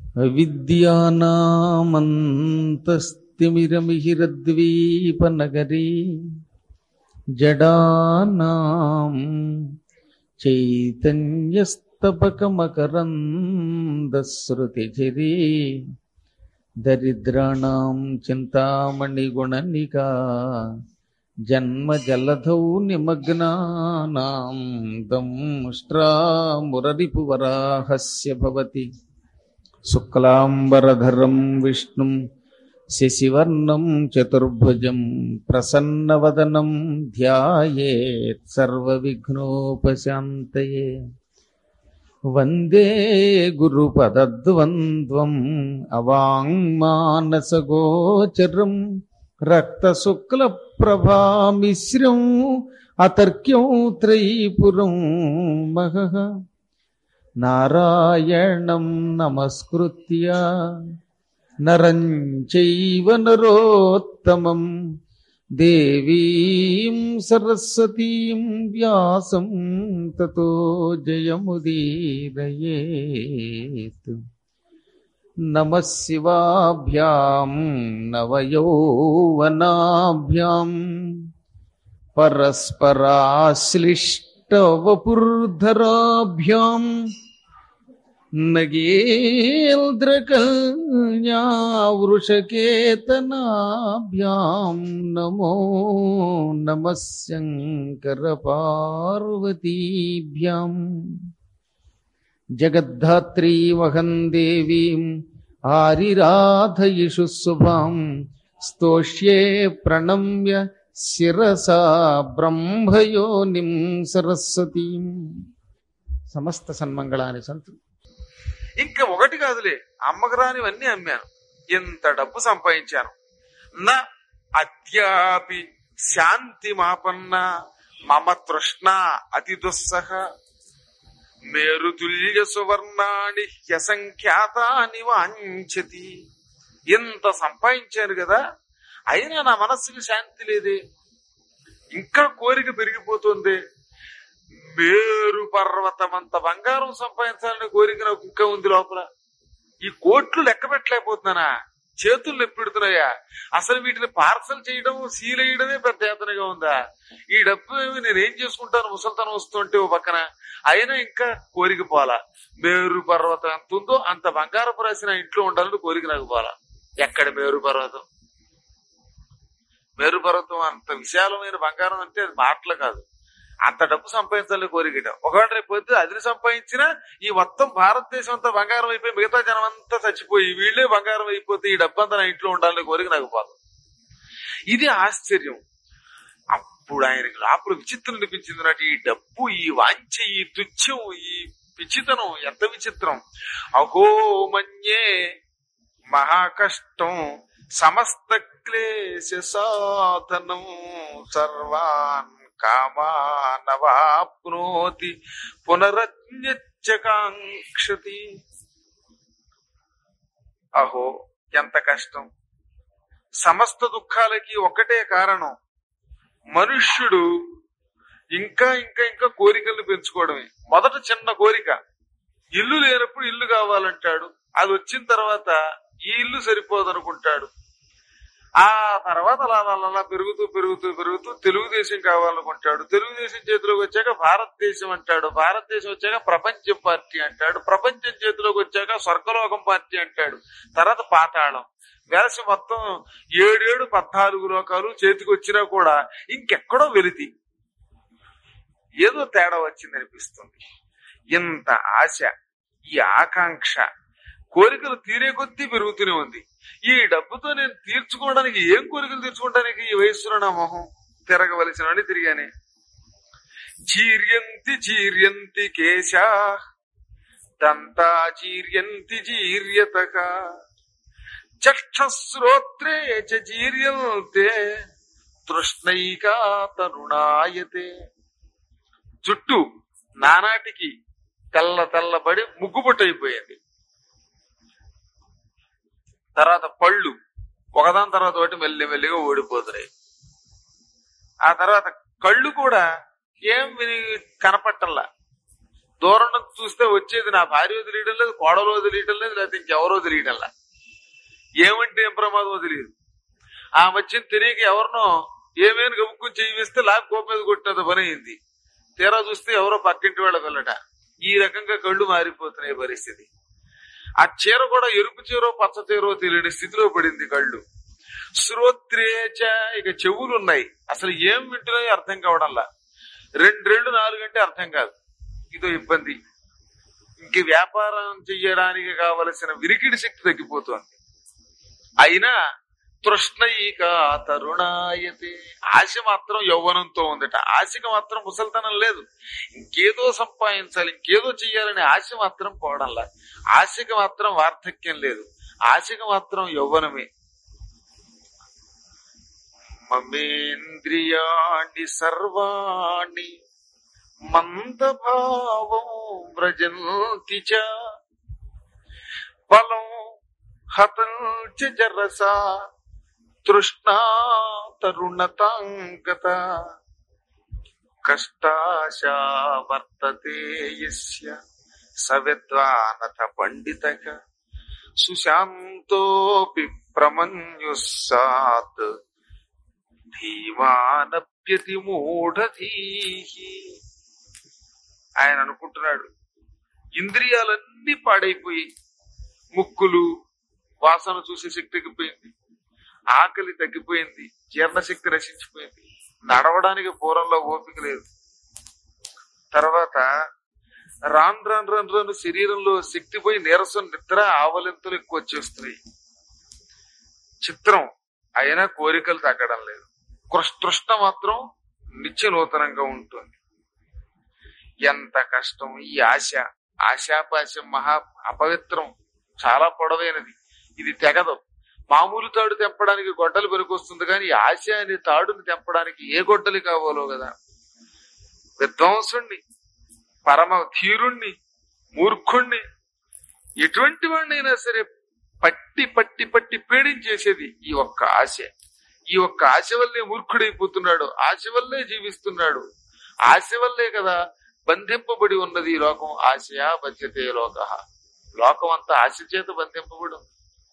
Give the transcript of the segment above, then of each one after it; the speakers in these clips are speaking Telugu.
విద్యానామంతస్తిమిరమిహిరద్వీపనగరీ జడానాం చైతన్యస్తపకమకరందశ్రుతిచిరీ దరిద్రాణం చింతామణిగుణనికా జన్మజలధౌ నిమగ్నానాం దంష్ట్రామురరిపువరాహస్య భవతి శుక్లాంబరధరం విష్ణుం శశివర్ణం చతుర్భుజం ప్రసన్నవదనం ధ్యాయేత్ సర్వవిఘ్నోపశాంతయే వందే గురుపదద్వంద్వం అవాంగ్మానసగోచరం రక్తశుక్లప్రభామిశ్రం అతర్క్యం త్రైపురం మహః నారాయణం నమస్కృత్య నరం చైవ నరోత్తమం దేవీం సరస్వతీం వ్యాసం తతో జయముదీరయేత్ నమ శివాభ్యాం నవయౌవనాభ్యాం పరస్పరాశ్లిష్టవపుర్ధరాభ్యాం నగేంద్రకల్యావృషకేతనాభ్యాం నమో నమ శంకరపార్వతీభ్యాం జగద్ధాత్రీ వహం దేవీం ఆరిరాధయిషు శుభాం స్తోష్యే ప్రణమ్య శిరసా బ్రహ్మయోనిం సరస్వతీం సమస్త సన్మంగళాని సంతు ఇంకా ఒకటి కాదులే అమ్మకు రానివన్నీ అమ్మాను ఇంత డబ్బు సంపాదించాను నా అద్యాపి శాంతి మాపన్న మమ తృష్ణ అతి దుస్సహ మేరుతుల్య సువర్ణాని హ్యసంఖ్యాతాని వాంఛతి ఇంత సంపాదించాను కదా అయినా నా మనస్సుకి శాంతి లేదే ఇంకా కోరిక పెరిగిపోతుంది మేరు పర్వతం అంత బంగారం సంపాదించాలనే కోరిక నాకు ఇంకా ఉంది లోపల ఈ కోట్లు లెక్క పెట్టలేకపోతున్నానా చేతులు నొప్పిడుతున్నాయా అసలు వీటిని పార్సల్ చేయడం సీల్ వేయడమే పెద్ద యాతనగా ఉందా ఈ డబ్బు ఏమి నేనేం చేసుకుంటాను ముసల్తనం వస్తుంటే ఓ పక్కన అయినా ఇంకా కోరిక పోలా మేరు పర్వతం ఎంత ఉందో అంత బంగారపు రాసి నా ఇంట్లో ఉండాలని కోరిక నాకు పోలా ఎక్కడ మేరు పర్వతం మేరు పర్వతం అంత విశాలమైన బంగారం అంటే అది మాటలు కాదు అంత డబ్బు సంపాదించాలని కోరికట ఒకవేళ రేపు పొద్దు అది సంపాదించినా ఈ మొత్తం భారతదేశం అంతా బంగారం అయిపోయి మిగతా జనం అంతా చచ్చిపోయి వీళ్ళే బంగారం అయిపోతే ఈ డబ్బు అంతా నా ఇంట్లో ఉండాలని కోరిక నాకు పోదు ఇది ఆశ్చర్యం అప్పుడు ఆయనకి లోపల విచిత్రం అనిపించింది నాకు ఈ డబ్బు ఈ వాంఛ ఈ తుచ్చం ఈ విచిత్రం ఎంత విచిత్రం అహో మన్యే మహాకష్టం సమస్త క్లేశ సాధనం సర్వాన్ కామానవాప్నోతి పునరజ్ఞకాంక్షతి అహో ఎంత కష్టం సమస్త దుఃఖాలకి ఒకటే కారణం మనుష్యుడు ఇంకా ఇంకా ఇంకా కోరికలను పెంచుకోవడమే మొదట చిన్న కోరిక ఇల్లు లేనప్పుడు ఇల్లు కావాలంటాడు అది వచ్చిన తర్వాత ఈ ఇల్లు సరిపోదు అనుకుంటాడు ఆ తర్వాత అలా అలా అలా పెరుగుతూ పెరుగుతూ పెరుగుతూ తెలుగుదేశం కావాలనుకుంటాడు తెలుగుదేశం చేతిలోకి వచ్చాక భారతదేశం అంటాడు భారతదేశం వచ్చాక ప్రపంచం పార్టీ అంటాడు ప్రపంచం చేతిలోకి వచ్చాక స్వర్గలోకం పార్టీ అంటాడు తర్వాత పాతాళం వెలసి మొత్తం ఏడేడు పద్నాలుగు లోకాలు చేతికి వచ్చినా కూడా ఇంకెక్కడో వెలితి ఏదో తేడా వచ్చింది అనిపిస్తుంది ఇంత ఆశ ఈ ఆకాంక్ష కోరికలు తీరే కొద్దీ పెరుగుతూనే ఉంది ఈ డబ్బుతో నేను తీర్చుకోవడానికి ఏం కోరికలు తీర్చుకోవడానికి ఈ వయస్సులో నా మొహం తిరగవలసిన అని తిరిగానే చీర్యంతి చీర్యంతి కేశా దంతా చీర్యంతి చీర్యతక చక్షశ్రోత్రే చ చీర్యంతే తృష్ణైకా తరుణాయతే చుట్టూ నానాటికి తెల్ల తెల్లబడి ముగ్గుబొట్టయిపోయింది తర్వాత పళ్ళు ఒకదాని తర్వాత ఒకటి మెల్లి మెల్లిగా ఓడిపోతున్నాయి ఆ తర్వాత కళ్ళు కూడా ఏం విని కనపట్టల్లా దూరం నుంచి చూస్తే వచ్చేది నా భార్య వదిలేయడం లేదు కోడలు వదిలేయడం లేదు లేకపోతే ఇంకెవరో వదిలేయడం లేదు ఏమంటే ఏం ప్రమాదం తెలియదు ఆ మధ్యన తెలియక ఎవరినో ఏమేమి గబుక్కుని చేయి వేస్తే లాక్ కోపం మీద కొట్టినంత పని అయింది తీరా చూస్తే ఎవరో పక్కింటి వాళ్ళ పిల్లట ఈ రకంగా కళ్ళు మారిపోతున్నాయి పరిస్థితి ఆ చీర కూడా ఎరుపు చీరో పచ్చ చీరో తెలియని స్థితిలో పడింది కళ్ళు శ్రోత్రేచ ఇక చెవులు ఉన్నాయి అసలు ఏం వింటున్నాయో అర్థం కావడంలా రెండేళ్లు నాలుగంటే అర్థం కాదు ఇదో ఇబ్బంది ఇంక వ్యాపారం చెయ్యడానికి కావలసిన విరికిడి శక్తి తగ్గిపోతోంది అయినా తృష్ణయిక తరుణాయతే ఆశ మాత్రం యౌవనంతో ఉందట ఆశకి మాత్రం ముసల్తనం లేదు ఇంకేదో సంపాదించాలి ఇంకేదో చెయ్యాలనే ఆశ మాత్రం పోవడంలా ఆశకి మాత్రం వార్ధక్యం లేదు ఆశకి మాత్రం యౌవనమే మమేంద్రియాణి సర్వాణి మందభావం వ్రజంతి చ బలం హతం చ జరసా తృష్ణా తరుణతాంగత కష్టాశా వర్తతే యస్య స విద్వానథ పండితక సుశాంతోపి ప్రమన్యుస్సాత్ ధీమానప్యతి మూఢధీహి ఆయన అనుకుంటున్నాడు ఇంద్రియాలన్నీ పాడైపోయి ముక్కులు వాసన చూసే శక్తి తగ్గిపోయింది ఆకలి తగ్గిపోయింది జీర్ణశక్తి నశించిపోయింది నడవడానికి పూర్వంలో ఓపిక లేదు తర్వాత రాను రాను రాను రాను శరీరంలో శక్తి పోయి నీరసం నిద్ర ఆవలింతలు ఎక్కువ వచ్చేస్తున్నాయి చిత్రం అయినా కోరికలు తగ్గడం లేదు కృష్- తృష్ణ మాత్రం నిత్య నూతనంగా ఉంటుంది ఎంత కష్టం ఈ ఆశ ఆశాపాశం మహా అపవిత్రం చాలా పొడవైనది ఇది తెగదు మామూలు తాడు తెంపడానికి గొడ్డలు పనికొస్తుంది కానీ ఈ ఆశ అనే తాడుని తెంపడానికి ఏ గొడ్డలి కావాలో కదా విద్వాంసుణ్ణి పరమ ధీరుణ్ణి మూర్ఖుణ్ణి ఎటువంటి వాడినైనా సరే పట్టి పట్టి పట్టి పీడించేసేది ఈ ఒక్క ఆశ ఈ ఒక్క ఆశ వల్లే మూర్ఖుడైపోతున్నాడు ఆశ వల్లే జీవిస్తున్నాడు ఆశ వల్లే కదా బంధింపబడి ఉన్నది ఈ లోకం ఆశయా బధ్యతే లోక లోకం అంతా ఆశ చేత బంధింపబడి ఉంది.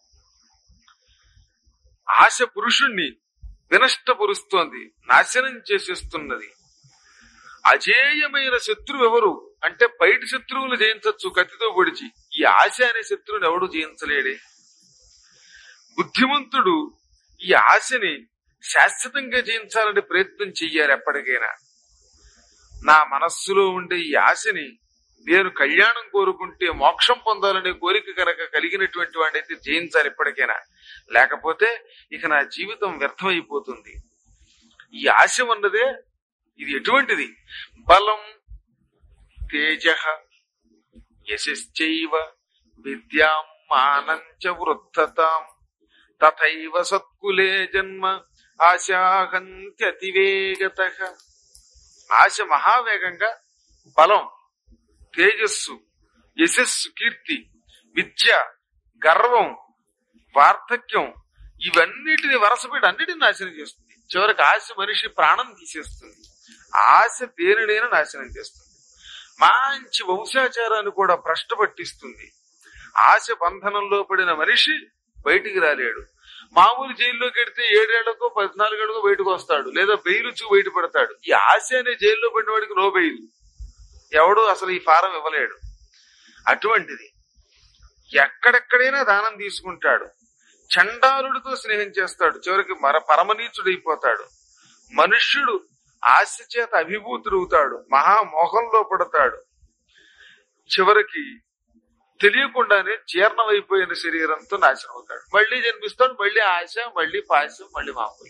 ఆశ పురుషుణ్ణి వినష్టపరుస్తోంది నాశనం చేసేస్తున్నది అజేయమైన శత్రువు ఎవరు అంటే బయట శత్రువులు జయించవచ్చు కత్తితో పొడిచి ఈ ఆశ అనే శత్రువుని ఎవడు జయించలేడే బుద్ధిమంతుడు ఈ ఆశని శాశ్వతంగా జయించాలని ప్రయత్నం చెయ్యాలి ఎప్పటికైనా నా మనస్సులో ఉండే ఈ ఆశని నేను కళ్యాణం కోరుకుంటే మోక్షం పొందాలనే కోరిక కనుక కలిగినటువంటి వాడైతే జయించాలి ఎప్పటికైనా లేకపోతే ఇక నా జీవితం వ్యర్థమైపోతుంది ఈ ఆశ ఉన్నదే ఇది ఎటువంటిది బలం తేజ యశశ్చైవ విద్యాం మానంచ వృద్ధతాం తథైవ సత్కులే జన్మ ఆశాహంత్యతివేగత ఆశ మహావేగంగా బలం తేజస్సు యశస్సు కీర్తి విద్య గర్వం వార్ధక్యం ఇవన్నిటిని వరసపెట్టి అన్నిటిని నాశనం చేస్తుంది చివరికి ఆశ మనిషి ప్రాణం తీసేస్తుంది ఆశ దేనినైనా నాశనం చేస్తుంది మంచి వంశాచారాన్ని కూడా భ్రష్ట పట్టిస్తుంది ఆశ బంధనంలో పడిన మనిషి బయటికి రాలేడు మామూలు జైల్లోకి వెడితే ఏడేళ్లకో పద్నాలుగేళ్లకో బయటకు వస్తాడు లేదా బెయిల్ చూ బయట పడతాడు ఈ ఆశ అనే జైల్లో పడిన వాడికి నో బెయిల్ ఎవడు అసలు ఈ ఫారం ఇవ్వలేడు అటువంటిది ఎక్కడెక్కడైనా దానం తీసుకుంటాడు చండాలుడితో స్నేహం చేస్తాడు చివరికి మర పరమనీచుడైపోతాడు మనుష్యుడు ఆశ చేత అభిభూతుడవుతాడు మహామోహంలో పడతాడు చివరికి తెలియకుండానే జీర్ణమైపోయిన శరీరంతో నాశనం అవుతాడు మళ్ళీ జన్మిస్తాడు మళ్ళీ ఆశ మళ్ళీ పాశం మళ్ళీ మామూలు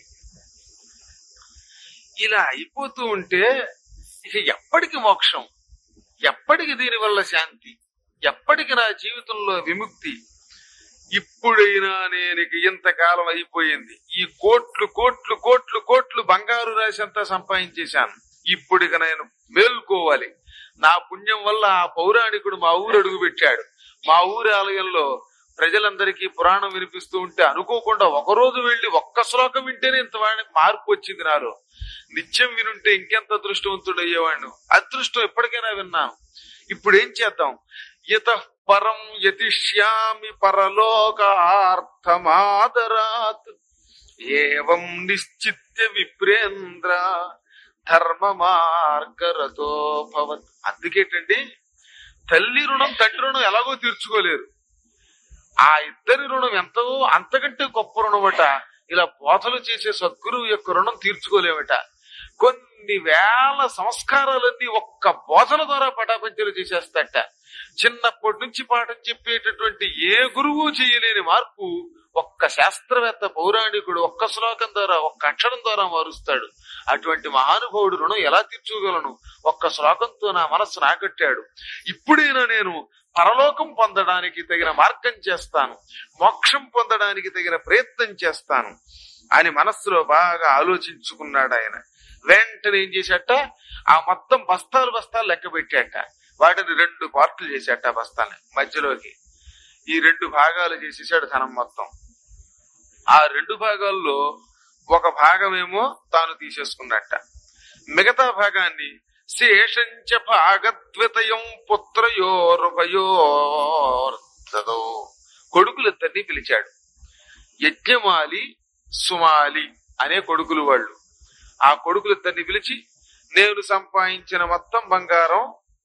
ఇలా అయిపోతూ ఉంటే ఇక ఎప్పటికి మోక్షం ఎప్పటికి దీని వల్ల శాంతి ఎప్పటికి నా జీవితంలో విముక్తి ఇప్పుడైనా నేను ఇక ఇంతకాలం అయిపోయింది ఈ కోట్లు కోట్లు కోట్లు కోట్లు బంగారు రాశి అంతా సంపాదించేశాను ఇప్పుడు ఇక నేను మేల్కోవాలి నా పుణ్యం వల్ల ఆ పౌరాణికుడు మా ఊరు అడుగు పెట్టాడు మా ఊరి ఆలయంలో ప్రజలందరికీ పురాణం వినిపిస్తూ ఉంటే అనుకోకుండా ఒక రోజు వెళ్లి ఒక్క శ్లోకం వింటేనే ఇంత వాడిని మార్పు వచ్చింది నాలో నిత్యం వినుంటే ఇంకెంత అదృష్టవంతుడు అయ్యేవాడిని అదృష్టం ఎప్పటికైనా విన్నాను ఇప్పుడు ఏం చేద్దాం ఇత పరం యతిష్యామి పరలోకార్థమాదరాత్ ఏవం నిశ్చిత్య విప్రేంద్ర ధర్మ మార్గరతో భవత్ అందుకేటండి తల్లి రుణం తండ్రి రుణం ఎలాగో తీర్చుకోలేరు ఆ ఇద్దరి రుణం ఎంతో అంతకంటే గొప్ప రుణమట ఇలా బోధలు చేసే సద్గురువు యొక్క రుణం తీర్చుకోలేమట కొన్ని వేల సంస్కారాలన్నీ ఒక్క బోధన ద్వారా పటాపంచలు చేసేస్తట చిన్నప్పటి నుంచి పాఠం చెప్పేటటువంటి ఏ గురువు చేయలేని మార్పు ఒక్క శాస్త్రవేత్త పౌరాణికుడు ఒక్క శ్లోకం ద్వారా ఒక్క అక్షరం ద్వారా మారుస్తాడు అటువంటి మహానుభావుడు రుణం ఎలా తీర్చుకోగలను ఒక్క శ్లోకంతో నా మనస్సు నాకట్టాడు ఇప్పుడైనా నేను పరలోకం పొందడానికి తగిన మార్గం చేస్తాను మోక్షం పొందడానికి తగిన ప్రయత్నం చేస్తాను అని మనస్సులో బాగా ఆలోచించుకున్నాడు ఆయన వెంటనే ఏం చేశాట ఆ మొత్తం బస్తాలు బస్తాలు లెక్క పెట్టాట వాటిని రెండు పార్ట్లు చేశాట ఆ బస్తాలని మధ్యలోకి ఈ రెండు భాగాలు చేసేసాడు ధనం మొత్తం ఆ రెండు భాగాల్లో ఒక భాగమేమో తాను తీసేసుకున్నట్ట మిగతా భాగాన్ని శేషంచ భాగద్వితయం పుత్రయోరుభయోర్ధదో కొడుకులిద్దరినీ పిలిచాడు యజ్ఞమాలి సుమాలి అనే కొడుకులు వాళ్ళు ఆ కొడుకులిద్దరిని పిలిచి నేను సంపాదించిన మొత్తం బంగారం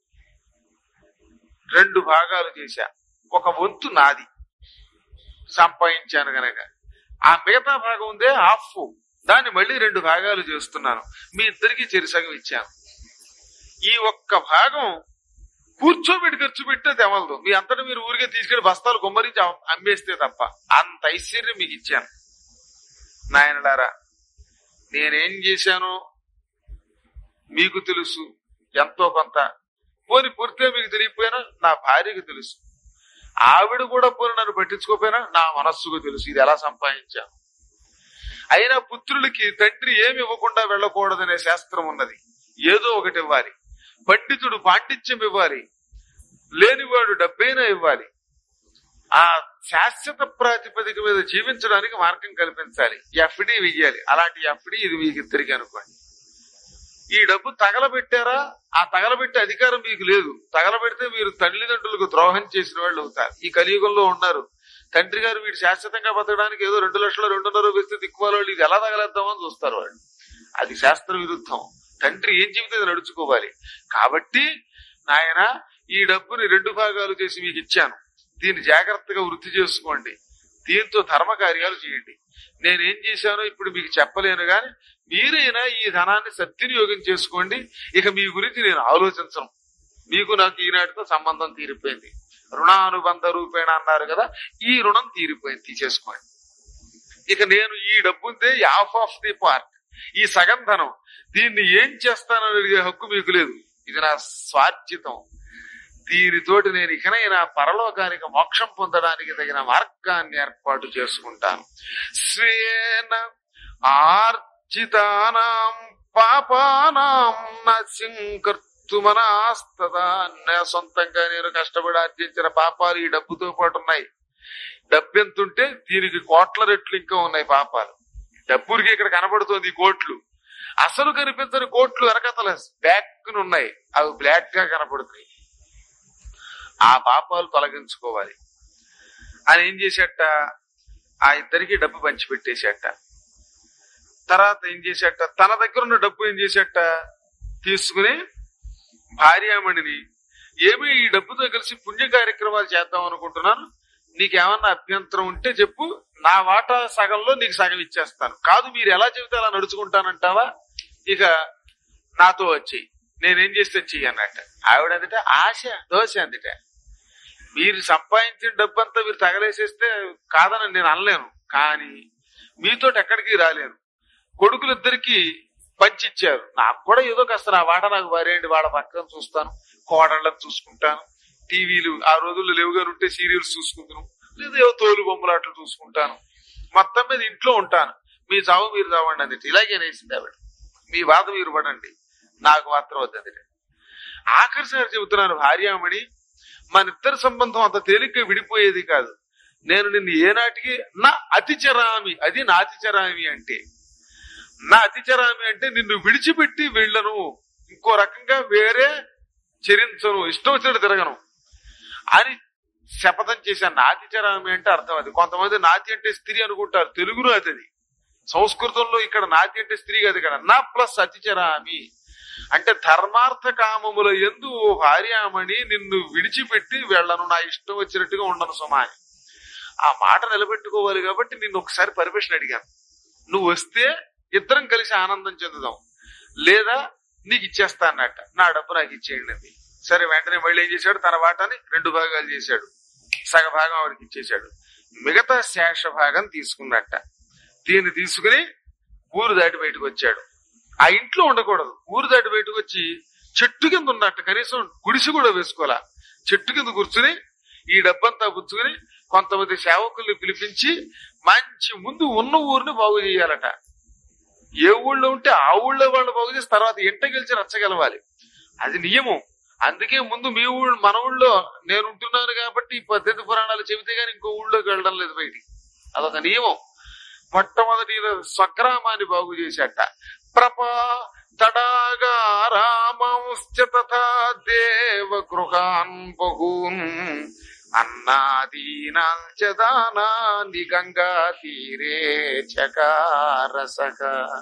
రెండు భాగాలు చేశా ఒక వంతు నాది సంపాదించాను గనక ఆ మిగతా భాగం ఉందే హాఫ్ దాన్ని మళ్ళీ రెండు భాగాలు చేస్తున్నాను మీ ఇద్దరికి చెరిసగం ఇచ్చాను ఈ ఒక్క భాగం కూర్చోబెట్టి ఖర్చు పెట్టే తెవలదు మీ అంతటా మీరు ఊరికే తీసుకెళ్లి బస్తాలు గుమ్మరించి అమ్- అమ్మేస్తే తప్ప అంత ఐశ్వర్యం మీకు ఇచ్చాను నాయనలారా నేనేం చేశానో మీకు తెలుసు ఎంతో కొంత పోని పూర్తిగా మీకు తెలియకపోయినా నా భార్యకు తెలుసు ఆవిడ కూడా పోని నన్ను పట్టించుకోపోయినా నా మనస్సుకు తెలుసు ఇది ఎలా సంపాదించాను అయినా పుత్రులకి తండ్రి ఏమి ఇవ్వకుండా వెళ్ళకూడదనే శాస్త్రం ఉన్నది ఏదో ఒకటి ఇవ్వాలి పండితుడు పాండిత్యం ఇవ్వాలి లేనివాడు డబ్బైనా ఇవ్వాలి ఆ శాశ్వత ప్రాతిపదిక మీద జీవించడానికి మార్గం కల్పించాలి ఎఫ్డి వెయ్యాలి అలాంటి ఎఫ్డి ఇది మీకు ఇద్దరికి అనుకోండి ఈ డబ్బు తగలబెట్టారా ఆ తగలబెట్టే అధికారం మీకు లేదు తగలబెడితే మీరు తల్లిదండ్రులకు ద్రోహం చేసిన వాళ్ళు అవుతారు ఈ కలియుగంలో ఉన్నారు తండ్రి గారు వీడు శాశ్వతంగా బతకడానికి ఏదో రెండు లక్షలు రెండున్నర వేస్తే దిక్కుమాల వాళ్ళు ఇది ఎలా తగలేద్దామని చూస్తారు వాళ్ళు అది శాస్త్ర విరుద్ధం తండ్రి ఏం చెబితే అది నడుచుకోవాలి కాబట్టి నాయన ఈ డబ్బుని రెండు భాగాలు చేసి మీకు ఇచ్చాను దీన్ని జాగ్రత్తగా వృద్ధి చేసుకోండి దీంతో ధర్మ కార్యాలు చేయండి నేనేం చేశానో ఇప్పుడు మీకు చెప్పలేను గాని మీరైనా ఈ ధనాన్ని సద్వినియోగం చేసుకోండి ఇక మీ గురించి నేను ఆలోచించను మీకు నాకు ఈనాటితో సంబంధం తీరిపోయింది రుణానుబంధ రూపేణ అన్నారు కదా ఈ రుణం తీరిపోయింది తీసేసుకోండి ఇక నేను ఈ డబ్బుందే హాఫ్ ఆఫ్ ది పార్ట్ ఈ సగం ధనం దీన్ని ఏం చేస్తానని అడిగే హక్కు మీకు లేదు ఇది నా స్వార్జితం దీనితోటి నేను ఇకనైనా పరలోకానికి మోక్షం పొందడానికి తగిన మార్గాన్ని ఏర్పాటు చేసుకుంటాను స్వేన ఆర్జితానాం పాపానాం నసింకర్తుమనాస్తదా నా సొంతంగా నేను కష్టపడి ఆర్జించిన పాపాలు ఈ డబ్బుతో పాటు ఉన్నాయి డబ్బు ఎంత ఉంటే దీనికి కోట్ల రెట్లు ఇంకా ఉన్నాయి పాపాలు డబ్బురికి ఇక్కడ కనబడుతోంది ఈ కోట్లు అసలు కనిపించని కోట్లు వెనకతల బ్యాక్ ఉన్నాయి అవి బ్లాక్ గా కనపడుతున్నాయి ఆ పాపాలు తొలగించుకోవాలి అని ఏం చేసేట ఆ ఇద్దరికి డబ్బు పంచిపెట్టేసేట తర్వాత ఏం చేసేట తన దగ్గర ఉన్న డబ్బు ఏం చేసేట తీసుకుని భార్యామణిని ఏమి ఈ డబ్బుతో కలిసి పుణ్య కార్యక్రమాలు చేద్దాం అనుకుంటున్నాను నీకేమన్నా అభ్యంతరం ఉంటే చెప్పు నా వాటా సగంలో నీకు సగం ఇచ్చేస్తాను కాదు మీరు ఎలా చెబితే అలా నడుచుకుంటానంటావా ఇక నాతో వచ్చి నేనేం చేస్తే చెయ్యి అన్నట్ట ఆవిడ అందుట ఆశ దోశ అందుట మీరు సంపాదించిన డబ్బంతా మీరు తగలేసేస్తే కాదని నేను అనలేను కానీ మీతో ఎక్కడికి రాలేను కొడుకులిద్దరికి పంచిచ్చారు నాకు కూడా ఏదో కాస్త నా వాట నాకు భార్యండి వాళ్ళ పక్కన చూస్తాను కోడళ్ళని చూసుకుంటాను టీవీలు ఆ రోజుల్లో లేవుగా ఉంటే సీరియల్స్ చూసుకుంటాను లేదా ఏవో తోలు బొమ్మలాట్లు చూసుకుంటాను మొత్తం మీద ఇంట్లో ఉంటాను మీ చావు మీరు చావండి అందుట ఇలాగే నేసింది ఆవిడ మీ బాధ మీరు పడండి నాకు మాత్రం వద్దంది ఆఖరిసారి చెబుతున్నాను భార్యామణి మన ఇద్దరి సంబంధం అంత తేలిగ్గా విడిపోయేది కాదు నేను నిన్ను ఏనాటికి నా అతిచరామి అది నా అతిచరామి అంటే నా అతిచరామి అంటే నిన్ను విడిచిపెట్టి వెళ్ళను ఇంకో రకంగా వేరే చెరించను ఇష్టం వచ్చినట్టు తిరగను అని శపథం చేశాను నాతి చరామి అంటే అర్థం అది కొంతమంది నాతి అంటే స్త్రీ అనుకుంటారు తెలుగు నాతి అది సంస్కృతంలో ఇక్కడ నాతి అంటే స్త్రీ కాదు ఇక్కడ నా ప్లస్ అతిచరామి అంటే ధర్మార్థ కామముల ఎందు ఓ భార్యామణి నిన్ను విడిచిపెట్టి వెళ్ళను నా ఇష్టం వచ్చినట్టుగా ఉండను సుమా అని. ఆ మాట నిలబెట్టుకోవాలి కాబట్టి నిన్ను ఒకసారి పర్మిషన్ అడిగాను నువ్వు వస్తే ఇద్దరం కలిసి ఆనందం చెందుదాం లేదా నీకు ఇచ్చేస్తా అన్నట్ట నా డబ్బు నాకు ఇచ్చేయండి అంది సరే వెంటనే మళ్ళీ ఏం చేశాడు తన వాటాని రెండు భాగాలు చేశాడు సగ భాగం ఆవిడకి ఇచ్చేశాడు మిగతా శేష భాగం తీసుకున్నట్ట దీన్ని తీసుకుని ఊరు దాటి బయటకు వచ్చాడు ఆ ఇంట్లో ఉండకూడదు ఊరు దాటి బయటకు వచ్చి చెట్టు కింద ఉన్నట్టు కనీసం గుడిసి కూడా వేసుకోవాలా చెట్టు కింద కూర్చుని ఈ డబ్బంతా పుచ్చుకుని కొంతమంది సేవకుల్ని పిలిపించి మంచి ముందు ఉన్న ఊరిని బాగు చేయాలట ఏ ఊళ్ళో ఉంటే ఆ ఊళ్ళో వాళ్ళు బాగు చేసి తర్వాత ఇంట గెలిచి రచ్చగలవాలి అది నియమం అందుకే ముందు మీ ఊళ్ళో మన ఊళ్ళో నేను ఉంటున్నాను కాబట్టి ఈ పద్ధతి పురాణాలు చెబితే గానీ ఇంకో ఊళ్ళోకి వెళ్ళడం లేదు బయటికి అదొక నియమం మొట్టమొదటి ఈయన స్వగ్రామాన్ని బాగు చేశాట ప్రపా తడాగా రామాంశ్చ తథా దేవ గృహాన్ బహూన్ అన్నాదీనాంచ దానాని గంగా తీరే చకారసక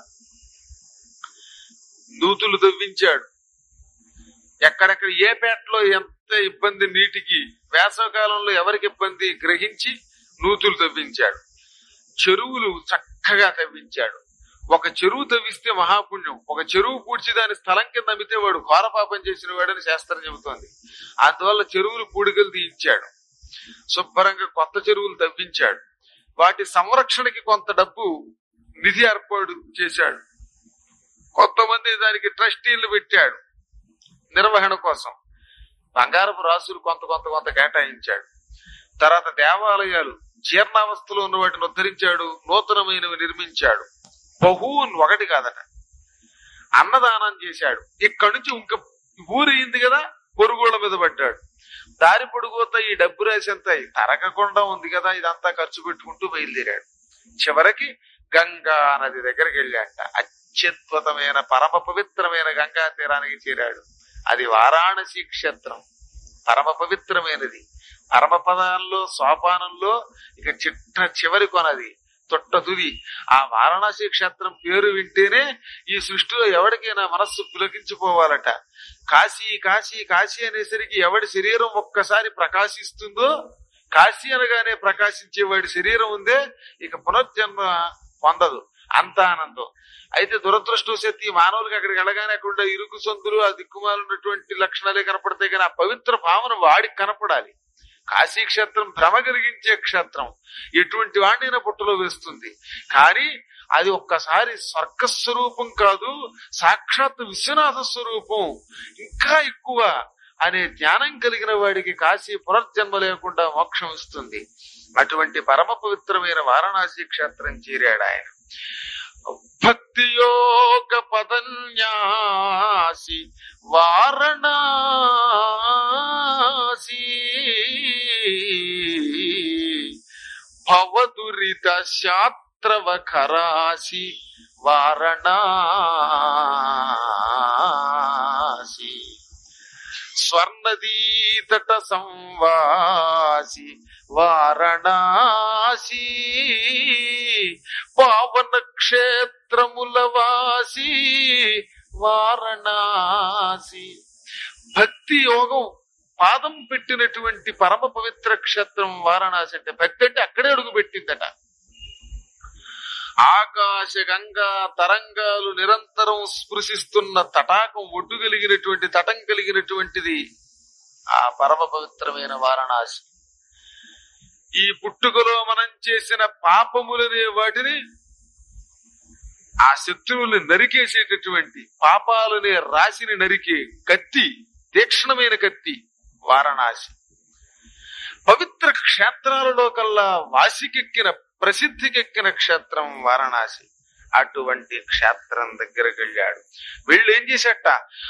నూతులు తవ్వించాడు ఎక్కడెక్కడ ఏ పేటలో ఎంత ఇబ్బంది నీటికి వేసవకాలంలో ఎవరికి ఇబ్బంది గ్రహించి నూతులు తవ్వించాడు చెరువులు చక్కగా తవ్వించాడు ఒక చెరువు తవ్విస్తే మహాపుణ్యం ఒక చెరువు పూడ్చి దాని స్థలం కింద అమ్మితే వాడు ఘోర పాపం చేసిన వాడని శాస్త్రం చెబుతోంది అందువల్ల చెరువులు పూడికలు తీయించాడు శుభ్రంగా కొత్త చెరువులు తవ్వించాడు వాటి సంరక్షణకి కొంత డబ్బు నిధి ఏర్పాటు చేశాడు కొంతమంది దానికి ట్రస్టీలు పెట్టాడు నిర్వహణ కోసం బంగారపు రాసులు కొంత కొంత కొంత కేటాయించాడు తర్వాత దేవాలయాలు జీర్ణావస్థలో ఉన్న వాటిని ఉద్ధరించాడు నూతనమైనవి నిర్మించాడు బహూన్ ఒకటి కాదట అన్నదానం చేశాడు ఇక్కడి నుంచి ఇంక ఊరు అయింది కదా పొరుగుళ్ళ మీద పడ్డాడు దారి పొడుగుత ఈ డబ్బు రాసేంత తరగకుండా ఉంది కదా ఇదంతా ఖర్చు పెట్టుకుంటూ బయలుదేరాడు చివరికి గంగా నది దగ్గరికి వెళ్ళాట అత్యద్భుతమైన పరమ పవిత్రమైన గంగా తీరానికి చేరాడు అది వారాణసి క్షేత్రం పరమ పవిత్రమైనది పరమపదాల్లో సోపానంలో ఇక చిట్ట చివరి కొనది తొట్ట తుది ఆ వారణాసి క్షేత్రం పేరు వింటేనే ఈ సృష్టిలో ఎవరికైనా మనస్సు పులకించిపోవాలట కాశీ కాశీ కాశీ అనేసరికి ఎవడి శరీరం ఒక్కసారి ప్రకాశిస్తుందో కాశీ అనగానే ప్రకాశించే వాడి శరీరం ఉందే ఇక పునర్జన్మ పొందదు అంత ఆనందం అయితే దురదృష్టవశాత్తు ఈ మానవులకి అక్కడికి వెళ్ళగానే అక్కడ ఇరుకు సొంతులు ఆ దిక్కుమాలినటువంటి లక్షణాలే కనపడతాయి కానీ ఆ పవిత్ర భావన వాడికి కనపడాలి కాశీ క్షేత్రం భ్రమ కలిగించే క్షేత్రం ఎటువంటి వాడినైనా పుట్టలో వేస్తుంది కానీ అది ఒక్కసారి స్వర్గ స్వరూపం కాదు సాక్షాత్ విశ్వనాథ స్వరూపం ఇంకా ఎక్కువ అనే జ్ఞానం కలిగిన వాడికి కాశీ పునర్జన్మ లేకుండా మోక్షం ఇస్తుంది అటువంటి పరమ పవిత్రమైన వారణాసి క్షేత్రం చేరాడు ఆయన భక్తి యోగ పదన్యాసి వారణాసి భవదురిత శాత్రవ ఖరాసి వారణాసి స్వర్ణదీతట సంవాసి వారణాసి పావన క్షేత్రముల వాసి వారణాసి భక్తి యోగం పాదం పెట్టినటువంటి పరమ పవిత్ర క్షేత్రం వారణాసి అంటే భక్తి అంటే అక్కడే అడుగు పెట్టిందట ఆకాశ గంగా తరంగాలు నిరంతరం స్పృశిస్తున్న తటాకం ఒడ్డు కలిగినటువంటి తటం కలిగినటువంటిది ఆ పరమ పవిత్రమైన వారణాసి ఈ పుట్టుకలో మనం చేసిన పాపములనే వాటిని ఆ శత్రువుల్ని నరికేసేటటువంటి పాపాలనే రాశిని నరికే కత్తి తీక్షణమైన కత్తి వారణాసి పవిత్ర క్షేత్రాలలో కల్లా వాసికెక్కిన ప్రసిద్ధికెక్కిన క్షేత్రం వారణాసి అటువంటి క్షేత్రం దగ్గరికి వెళ్ళాడు వీళ్ళు ఏం చేశాట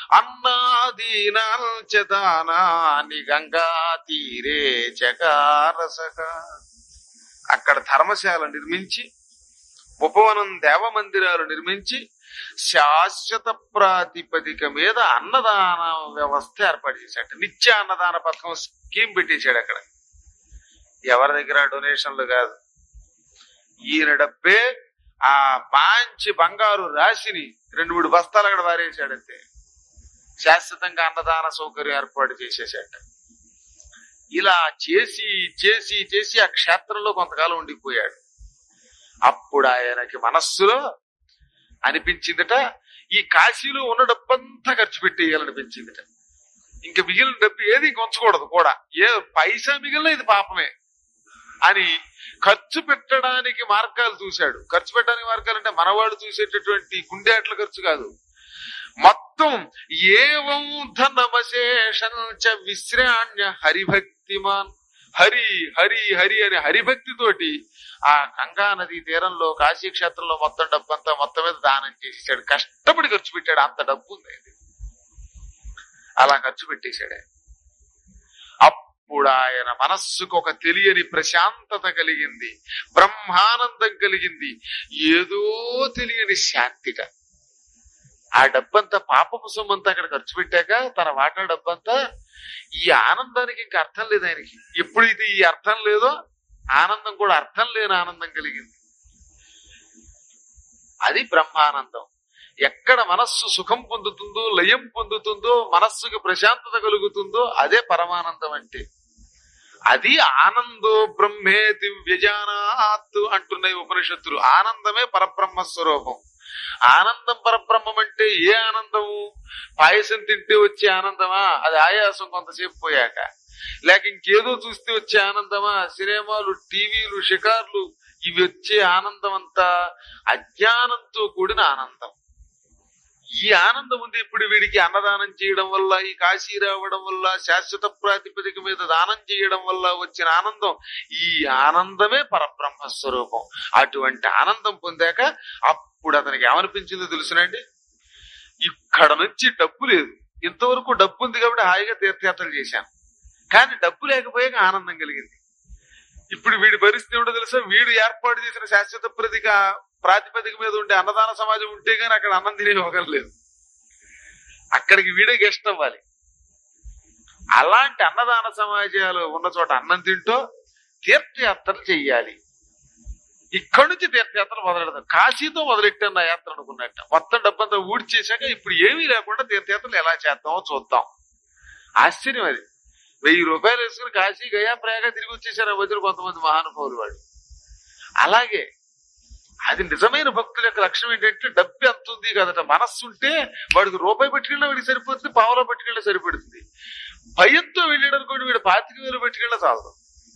అన్నాదీనాల్చదానాని గంగా తీరే చకారసక అక్కడ ధర్మశాల నిర్మించి ఉపవనం దేవ మందిరాలు నిర్మించి శాశ్వత ప్రాతిపదిక మీద అన్నదాన వ్యవస్థ ఏర్పాటు చేశాడు నిత్య అన్నదాన పథకం స్కీమ్ పెట్టేశాడు అక్కడ ఎవరి దగ్గర డొనేషన్లు కాదు ఈయన డబ్బే ఆ మంచి బంగారు రాశిని రెండు మూడు బస్తాలు అక్కడ వారేశాడంతే శాశ్వతంగా అన్నదాన సౌకర్యం ఏర్పాటు చేసేసాట ఇలా చేసి చేసి చేసి ఆ క్షేత్రంలో కొంతకాలం ఉండిపోయాడు అప్పుడు ఆయనకి మనస్సులో అనిపించిందట ఈ కాశీలో ఉన్న డబ్బంతా ఖర్చు పెట్టేయాలనిపించిందట ఇంకా మిగిలిన డబ్బు ఏది కొంచకూడదు కూడా ఏ పైసా మిగిలిన ఇది పాపమే అని ఖర్చు పెట్టడానికి మార్గాలు చూశాడు ఖర్చు పెట్టడానికి మార్గాలు అంటే మనవాళ్ళు చూసేటటువంటి గుండెట్ల ఖర్చు కాదు మొత్తం ఏవం ధనమశేషంచ విశ్రాణ్య హరిభక్తిమాన్ హరి హరి హరి అనే హరిభక్తితోటి ఆ గంగా నది తీరంలో కాశీ క్షేత్రంలో మొత్తం డబ్బంతా మొత్తం మీద దానం చేసేసాడు కష్టపడి ఖర్చు పెట్టాడు అంత డబ్బు ఉంది ఆయనది. అలా ఖర్చు పెట్టేశాడు ఆయన. అప్పుడు ఆయన మనస్సుకు ఒక తెలియని ప్రశాంతత కలిగింది బ్రహ్మానందం కలిగింది ఏదో తెలియని శాంతిట ఆ డబ్బంతా పాపపు సొమ్మంతా అక్కడ ఖర్చు పెట్టాక తన వాటా డబ్బంతా ఈ ఆనందానికి ఇంకా అర్థం లేదు ఆయనకి ఎప్పుడైతే ఈ అర్థం లేదో ఆనందం కూడా అర్థం లేని ఆనందం కలిగింది అది బ్రహ్మానందం ఎక్కడ మనస్సు సుఖం పొందుతుందో లయం పొందుతుందో మనస్సుకి ప్రశాంతత కలుగుతుందో అదే పరమానందం అంటే అది ఆనందో బ్రహ్మేతి వ్యజానాత్ అంటున్నాయి ఉపనిషత్తులు ఆనందమే పరబ్రహ్మ స్వరూపం ఆనందం పరబ్రహ్మం అంటే ఏ ఆనందము పాయసం తింటే వచ్చే ఆనందమా అది ఆయాసం కొంతసేపు పోయాక లేక ఇంకేదో చూస్తే వచ్చే ఆనందమా సినిమాలు టీవీలు షికార్లు ఇవి వచ్చే ఆనందం అంతా అజ్ఞానంతో కూడిన ఆనందం ఈ ఆనందం ఉంది ఇప్పుడు వీడికి అన్నదానం చేయడం వల్ల ఈ కాశీ రావడం వల్ల శాశ్వత ప్రాతిపదిక మీద దానం చేయడం వల్ల వచ్చిన ఆనందం ఈ ఆనందమే పరబ్రహ్మ స్వరూపం అటువంటి ఆనందం పొందాక అప్పుడు అతనికి ఏమనిపించిందో తెలుసునండి ఇక్కడ నుంచి డబ్బు లేదు ఇంతవరకు డబ్బు ఉంది కాబట్టి హాయిగా తీర్థయాత్రలు చేశాను కానీ డబ్బు లేకపోయాక ఆనందం కలిగింది ఇప్పుడు వీడి పరిస్థితి ఏమిటో తెలుసా వీడు ఏర్పాటు చేసిన శాశ్వత ప్రతిక ప్రాతిపదిక మీద ఉండే అన్నదాన సమాజం ఉంటే గానీ అక్కడ అన్నం తినే యోగం లేదు అక్కడికి వీడే గెస్ట్ అవ్వాలి అలాంటి అన్నదాన సమాజాలు ఉన్న చోట అన్నం తింటూ తీర్థయాత్రలు చెయ్యాలి ఇక్కడి నుంచి తీర్థయాత్రలు మొదలెడదాం కాశీతో మొదలెట్టాను నా యాత్ర అనుకున్నట్ట మొత్తం డబ్బంతా ఊడ్చేశాక ఇప్పుడు ఏమీ లేకుండా తీర్థయాత్రలు ఎలా చేద్దామో చూద్దాం ఆశ్చర్యం అది వెయ్యి రూపాయలు వేసుకుని కాశీ గయా ప్రయాగ తిరిగి వచ్చేసారు ఆ వదిలి కొంతమంది మహానుభావులు వాళ్ళు అలాగే అది నిజమైన భక్తుల యొక్క లక్ష్యం ఏంటంటే డబ్బు ఎంత ఉంది కదట మనస్సు ఉంటే వాడికి రూపాయి పెట్టుకెళ్ళినా వీడికి సరిపోతుంది పావులో పెట్టుకెళ్ళినా సరిపడుతుంది భయంతో వెళ్ళాడు అనుకోండి వీడు పాతిక వేలు పెట్టుకెళ్ళినా చాలదు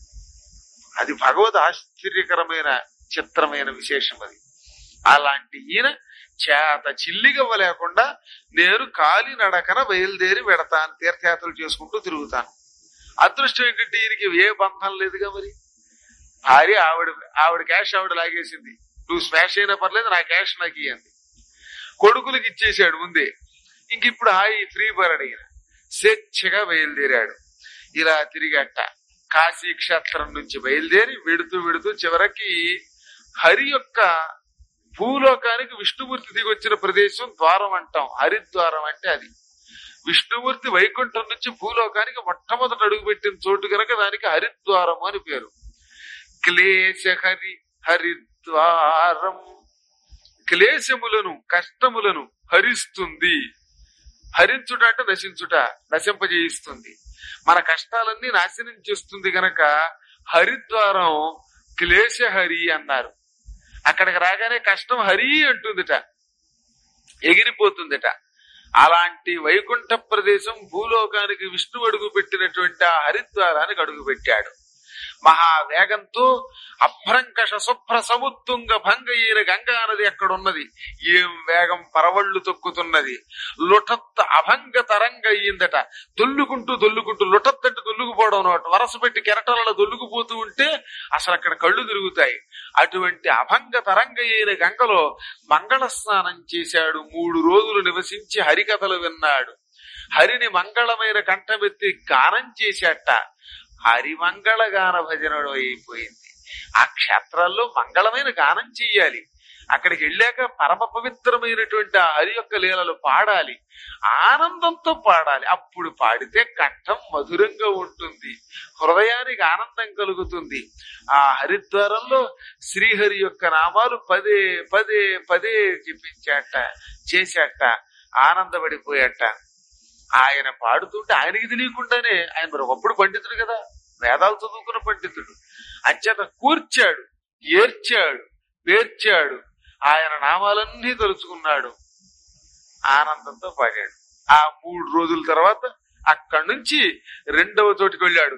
అది భగవద్ ఆశ్చర్యకరమైన చిత్రమైన విశేషం అది అలాంటి ఈయన చేత చిల్లిగవ్వ లేకుండా నేను కాలి నడకన బయలుదేరి వెడతాను తీర్థయాత్రలు చేసుకుంటూ తిరుగుతాను అదృష్టం ఏంటంటే ఈయనకి ఏ బంధం లేదుగా మరి భార్య ఆవిడ ఆవిడ క్యాష్ ఆవిడ లాగేసింది నువ్వు స్మాష్ అయినా పర్లేదు నా క్యాష్ నాకు ఇయ్యండి కొడుకులకి ఇచ్చేసాడు ముందే ఇంక ఇప్పుడు హాయి ఫ్రీ బర్డ్ ఈయన స్వేచ్ఛగా బయలుదేరాడు ఇలా తిరిగట్ట కాశీ క్షేత్రం నుంచి బయలుదేరి వెడుతూ వెడుతూ చివరికి హరి యొక్క భూలోకానికి విష్ణుమూర్తి దిగి వచ్చిన ప్రదేశం ద్వారం అంటాం హరిద్వారం అంటే అది విష్ణుమూర్తి వైకుంఠం నుంచి భూలోకానికి మొట్టమొదట అడుగుపెట్టిన చోటు కనుక దానికి హరిద్వారం అని పేరు క్లేశ హరి హరిద్వారం క్లేశములను కష్టములను హరిస్తుంది హరించుట అంటే నశించుట నశింపజేయిస్తుంది మన కష్టాలన్నీ నాశనం చేస్తుంది గనక హరిద్వారం క్లేశహరి అన్నారు అక్కడికి రాగానే కష్టం హరి అంటుందిట ఎగిరిపోతుందిట అలాంటి వైకుంఠ ప్రదేశం భూలోకానికి విష్ణు అడుగు పెట్టినటువంటి ఆ హరిద్వారానికి అడుగు పెట్టాడు మహావేగంతో అభ్రంకష శుభ్ర సముత్తుంగ భంగ అయిన గంగా నది అక్కడ ఉన్నది ఏం వేగం పరవళ్లు తొక్కుతున్నది లుటత్ అభంగ తరంగ అయ్యిందట దొల్లుకుంటూ దొల్లుకుంటూ లుటత్ అంటే దొల్లుకుపోవడం అన్నమాట వరస పెట్టి కెరటాలలో దొల్లుకుపోతూ ఉంటే అసలు అక్కడ కళ్ళు తిరుగుతాయి అటువంటి అభంగ తరంగ అయిన గంగలో మంగళ స్నానం చేశాడు మూడు రోజులు నివసించి హరికథలు విన్నాడు హరిని మంగళమైన కంఠమెత్తి గానం చేశాట హరిమంగళ గాన భజనుడు అయిపోయింది ఆ క్షేత్రాల్లో మంగళమైన గానం చెయ్యాలి అక్కడికి వెళ్ళాక పరమ పవిత్రమైనటువంటి ఆ హరి యొక్క లీలలు పాడాలి ఆనందంతో పాడాలి అప్పుడు పాడితే కంఠం మధురంగా ఉంటుంది హృదయానికి ఆనందం కలుగుతుంది ఆ హరిద్వారంలో శ్రీహరి యొక్క నామాలు పదే పదే పదే చెప్పించాట చేశాట ఆనందపడిపోయాట ఆయన పాడుతుంటే ఆయనకి తెలియకుండానే ఆయన మరి ఒకప్పుడు పండితుడు కదా వేదాలు చదువుకున్న పండితుడు అంచేత కూర్చాడు ఏర్చాడు పేర్చాడు ఆయన నామాలన్నీ తలుచుకున్నాడు ఆనందంతో పాడాడు ఆ మూడు రోజుల తర్వాత అక్కడి నుంచి రెండవ చోటికి వెళ్ళాడు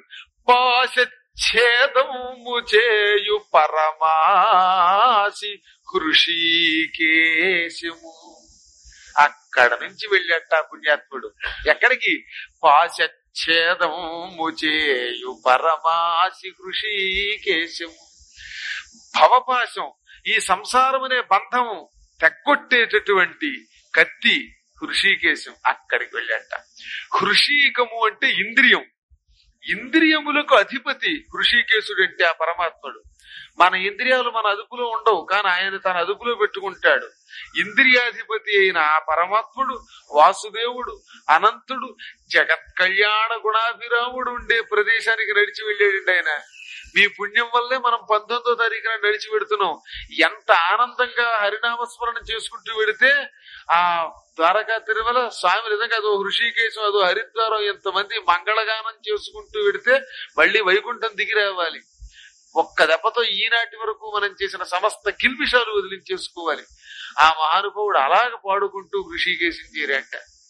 పాశఛేదము చేయు పరమాసి కృషికేశము అక్కడ నుంచి వెళ్ళాట ఆ పుణ్యాత్ముడు ఎక్కడికి పాశఛేదము చేయు పరమాసి కృషికేశము భవపాశం ఈ సంసారం అనే బంధము తెక్కొట్టేటటువంటి కత్తి హృషికేశం అక్కడికి వెళ్ళాట హృషీకము అంటే ఇంద్రియం ఇంద్రియములకు అధిపతి హృషికేశుడు అంటే ఆ పరమాత్ముడు మన ఇంద్రియాలు మన అదుపులో ఉండవు కానీ ఆయన తన అదుపులో పెట్టుకుంటాడు ఇంద్రియాధిపతి అయిన ఆ పరమాత్ముడు వాసుదేవుడు అనంతుడు జగత్ కళ్యాణ గుణాభిరాముడు ఉండే ప్రదేశానికి నడిచి వెళ్ళాడండి ఆయన మీ పుణ్యం వల్లే మనం పంతొమ్మిదో తారీఖున నడిచి పెడుతున్నాం ఎంత ఆనందంగా హరినామస్మరణ చేసుకుంటూ వెడితే ఆ ద్వారకా తిరుమల స్వామి నిజంగా అదో హృషికేశం అదో హరిద్వారం ఎంతమంది మంగళగానం చేసుకుంటూ వెడితే మళ్ళీ వైకుంఠం దిగి రావాలి ఒక్క దెబ్బతో ఈనాటి వరకు మనం చేసిన సమస్త కిల్బిషాలు వదిలించేసుకోవాలి ఆ మహానుభావుడు అలాగ పాడుకుంటూ హృషికేశం చేరాట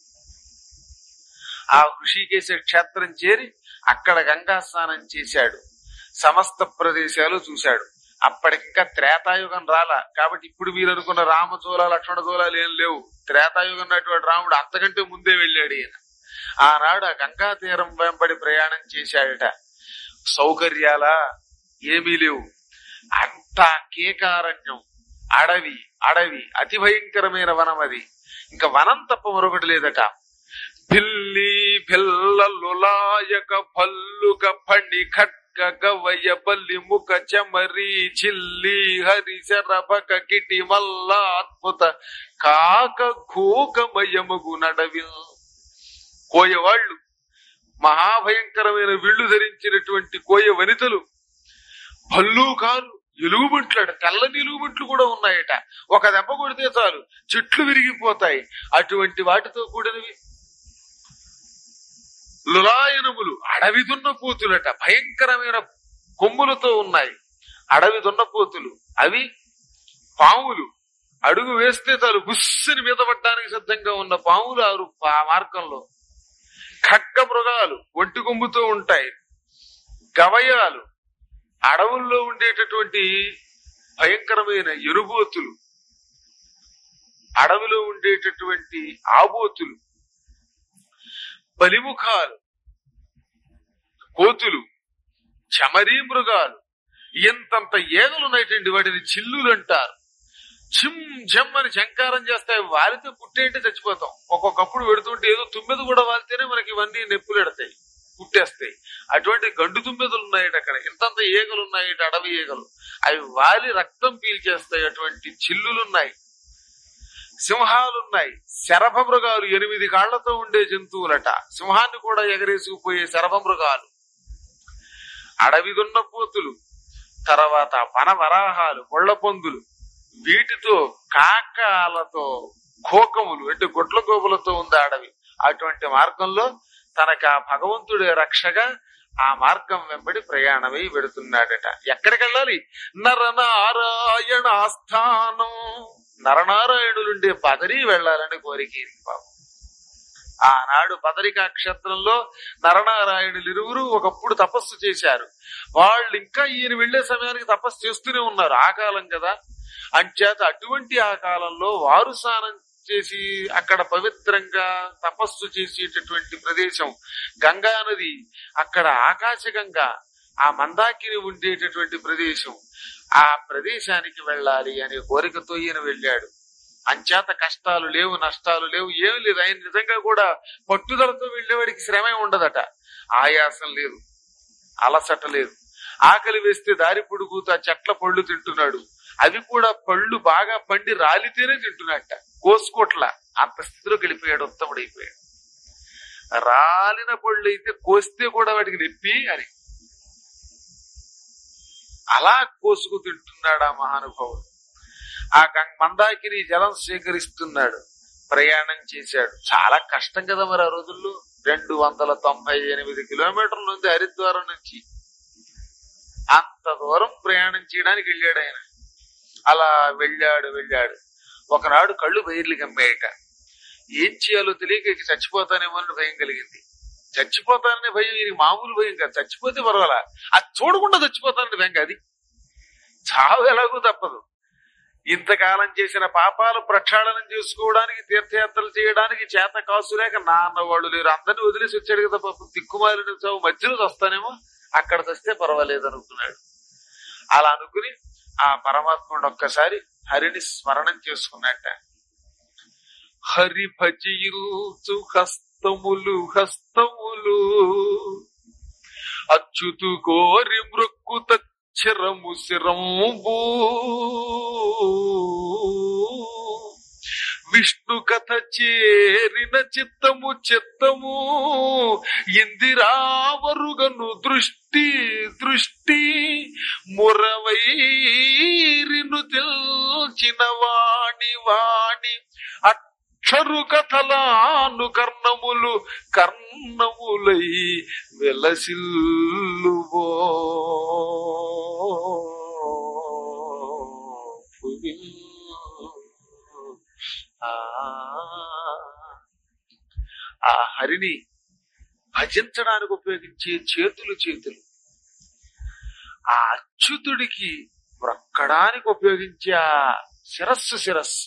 ఆ హృషికేశ క్షేత్రం చేరి అక్కడ గంగా స్నానం చేశాడు సమస్త ప్రదేశాలు చూశాడు అప్పటికింకా త్రేతాయుగం రాలా కాబట్టి ఇప్పుడు మీరు అనుకున్న రామచోళ లక్ష్మణ చోళాలు ఏం లేవు త్రేతాయుగం ఉన్నటువంటి రాముడు అంతకంటే ముందే వెళ్ళాడు ఈయన ఆనాడు ఆ గంగా తీరం వెంబడి ప్రయాణం చేశాడట సౌకర్యాల ఏమీ లేవు అంతా కేకారణ్యం అడవి అడవి అతి భయంకరమైన వనం అది ఇంకా వనం తప్ప మరొకటి లేదట పిల్లి పిల్లలులాయక భల్లుక ఫణి ఖడ్గ గవయ బల్లి ముఖ చమరి చిల్లి హరి శరభక కిటి మల్ల అద్భుత కాక ఘోకమయముగు నడవిల్ కోయవాళ్ళు మహాభయంకరమైన విళ్ళు ధరించినటువంటి కోయ వనితలు భల్లూకాలు ఎలుగుబంట్లట తెల్లని ఎలుగుబంట్లు కూడా ఉన్నాయట ఒక దెబ్బ కొడితే చాలు చెట్లు విరిగిపోతాయి అటువంటి వాటితో కూడినవి లులాయనములు అడవి దున్నపోతులట భయంకరమైన కొమ్ములతో ఉన్నాయి అడవి దున్నపోతులు అవి పాములు అడుగు వేస్తే చాలు గుస్సుని మీద పడ్డానికి సిద్ధంగా ఉన్న పాములు ఆరు ఆ మార్గంలో ఖడ్గ మృగాలు ఒంటి కొమ్ముతో ఉంటాయి గవయాలు అడవుల్లో ఉండేటటువంటి భయంకరమైన ఎరుబోతులు అడవిలో ఉండేటటువంటి ఆబోతులు బలిముఖాలు కోతులు చమరీ మృగాలు ఎంతంత ఏగలు ఉన్నాయిటండి వాటిని చిల్లులు అంటారు చిమ్ జమ్ అని చంకారం చేస్తాయి వాలితే పుట్టేంటే చచ్చిపోతాం ఒక్కొక్కప్పుడు పెడుతుంటే ఏదో తుమ్మెద కూడా వాలితేనే మనకి ఇవన్నీ నొప్పులు ఎడతాయి పుట్టేస్తాయి అటువంటి గండు తుమ్మెదలు ఉన్నాయట అక్కడ ఇంతంత ఈగలు ఉన్నాయి అడవి ఈగలు అవి వాలి రక్తం పీల్చేస్తాయి అటువంటి చిల్లులున్నాయి సింహాలున్నాయి శరభ మృగాలు ఎనిమిది కాళ్లతో ఉండే జంతువులట సింహాన్ని కూడా ఎగరేసుకుపోయే శరభ మృగాలు అడవి దున్నపోతులు తర్వాత వన వరాహాలు ముళ్ళ పందులు వీటితో కాకాలతో కోకములు అంటే గొడ్ల గోపులతో ఉంది అడవి అటువంటి మార్గంలో తనకు ఆ భగవంతుడే రక్షగా ఆ మార్గం వెంబడి ప్రయాణమై వెడుతున్నాడట ఎక్కడికి వెళ్ళాలి నరనారాయణ ఆస్థానం నరనారాయణులుండే బదరీ వెళ్ళాలని కోరిక ఈయనకి పాపం ఆనాడు బదరికా క్షేత్రంలో నరనారాయణులు ఇరువురు ఒకప్పుడు తపస్సు చేశారు వాళ్ళు ఇంకా ఈయన వెళ్లే సమయానికి తపస్సు చేస్తూనే ఉన్నారు ఆ కాలం కదా అంచేత అటువంటి ఆ కాలంలో వారు స్నానం చేసి అక్కడ పవిత్రంగా తపస్సు చేసేటటువంటి ప్రదేశం గంగా నది అక్కడ ఆకాశగంగా ఆ మందాకిని ఉండేటటువంటి ప్రదేశం ఆ ప్రదేశానికి వెళ్ళాలి అనే కోరికతో ఈయన వెళ్ళాడు అంచేత కష్టాలు లేవు నష్టాలు లేవు ఏమి లేదు ఆయన నిజంగా కూడా పట్టుదలతో వెళ్ళేవాడికి శ్రమే ఉండదట ఆయాసం లేదు అలసట లేదు ఆకలి వేస్తే దారి పొడుగుతా చెట్ల పళ్ళు తింటున్నాడు అవి కూడా పళ్ళు బాగా పండి రాలితేనే తింటున్నట్ట కోసుకోట్ల అంత స్థితిలోకి వెళ్ళిపోయాడు ఉత్తముడైపోయాడు రాలిన పళ్ళు అయితే కోస్తే కూడా వాటికి నొప్పి అని అలా కోసుకు తింటున్నాడు ఆ మహానుభావుడు ఆ గంగ మందాకిని జలం స్వీకరిస్తున్నాడు ప్రయాణం చేశాడు చాలా కష్టం కదా మరి ఆ రోజుల్లో రెండు వందల తొంభై ఎనిమిది కిలోమీటర్ల ఉంది హరిద్వారం నుంచి అంత దూరం ప్రయాణం చేయడానికి వెళ్ళాడు ఆయన అలా వెళ్ళాడు వెళ్ళాడు ఒకనాడు కళ్ళు బయర్లు కమ్మేయట ఏం చేయాలో తెలియక ఇక చచ్చిపోతానేమో అని భయం కలిగింది చచ్చిపోతాననే భయం ఇది మామూలు భయం కాదు చచ్చిపోతే పర్వాలా అది చూడకుండా చచ్చిపోతానని భయం కాదు అది చావు ఎలాగూ తప్పదు ఇంతకాలం చేసిన పాపాలు ప్రక్షాళనం చేసుకోవడానికి తీర్థయాత్రలు చేయడానికి చేత కాసులేక నాన్న వాళ్ళు లేరు అందరిని వదిలేసి వచ్చాడు కదా పాపం దిక్కుమాలిన చావు మధ్యలో వస్తానేమో అక్కడ వస్తే పర్వాలేదు అనుకున్నాడు అలా అనుకుని ఆ పరమాత్ముడు ఒక్కసారి హరిని స్మరణం చేసుకున్నట్ట హరి భజిల్చు హస్తములు హస్తములు అచ్యుతు కోరి మృక్కు తచ్చరము శిరంబు విష్ణు కథ చేరిన చిత్తము చిత్తము ఇందిరావరుగను దృష్టి దృష్టి మురవైరిను తెల్చిన వాణి వాణి అక్షరు కథలాను కర్ణములు కర్ణములై వెలసిల్లువో ఆ ఆ హరిని భజించడానికి ఉపయోగించే చేతులు చేతులు ఆ అచ్యుతుడికి బ్రొక్కడానికి ఉపయోగించే ఆ శిరస్సు శిరస్సు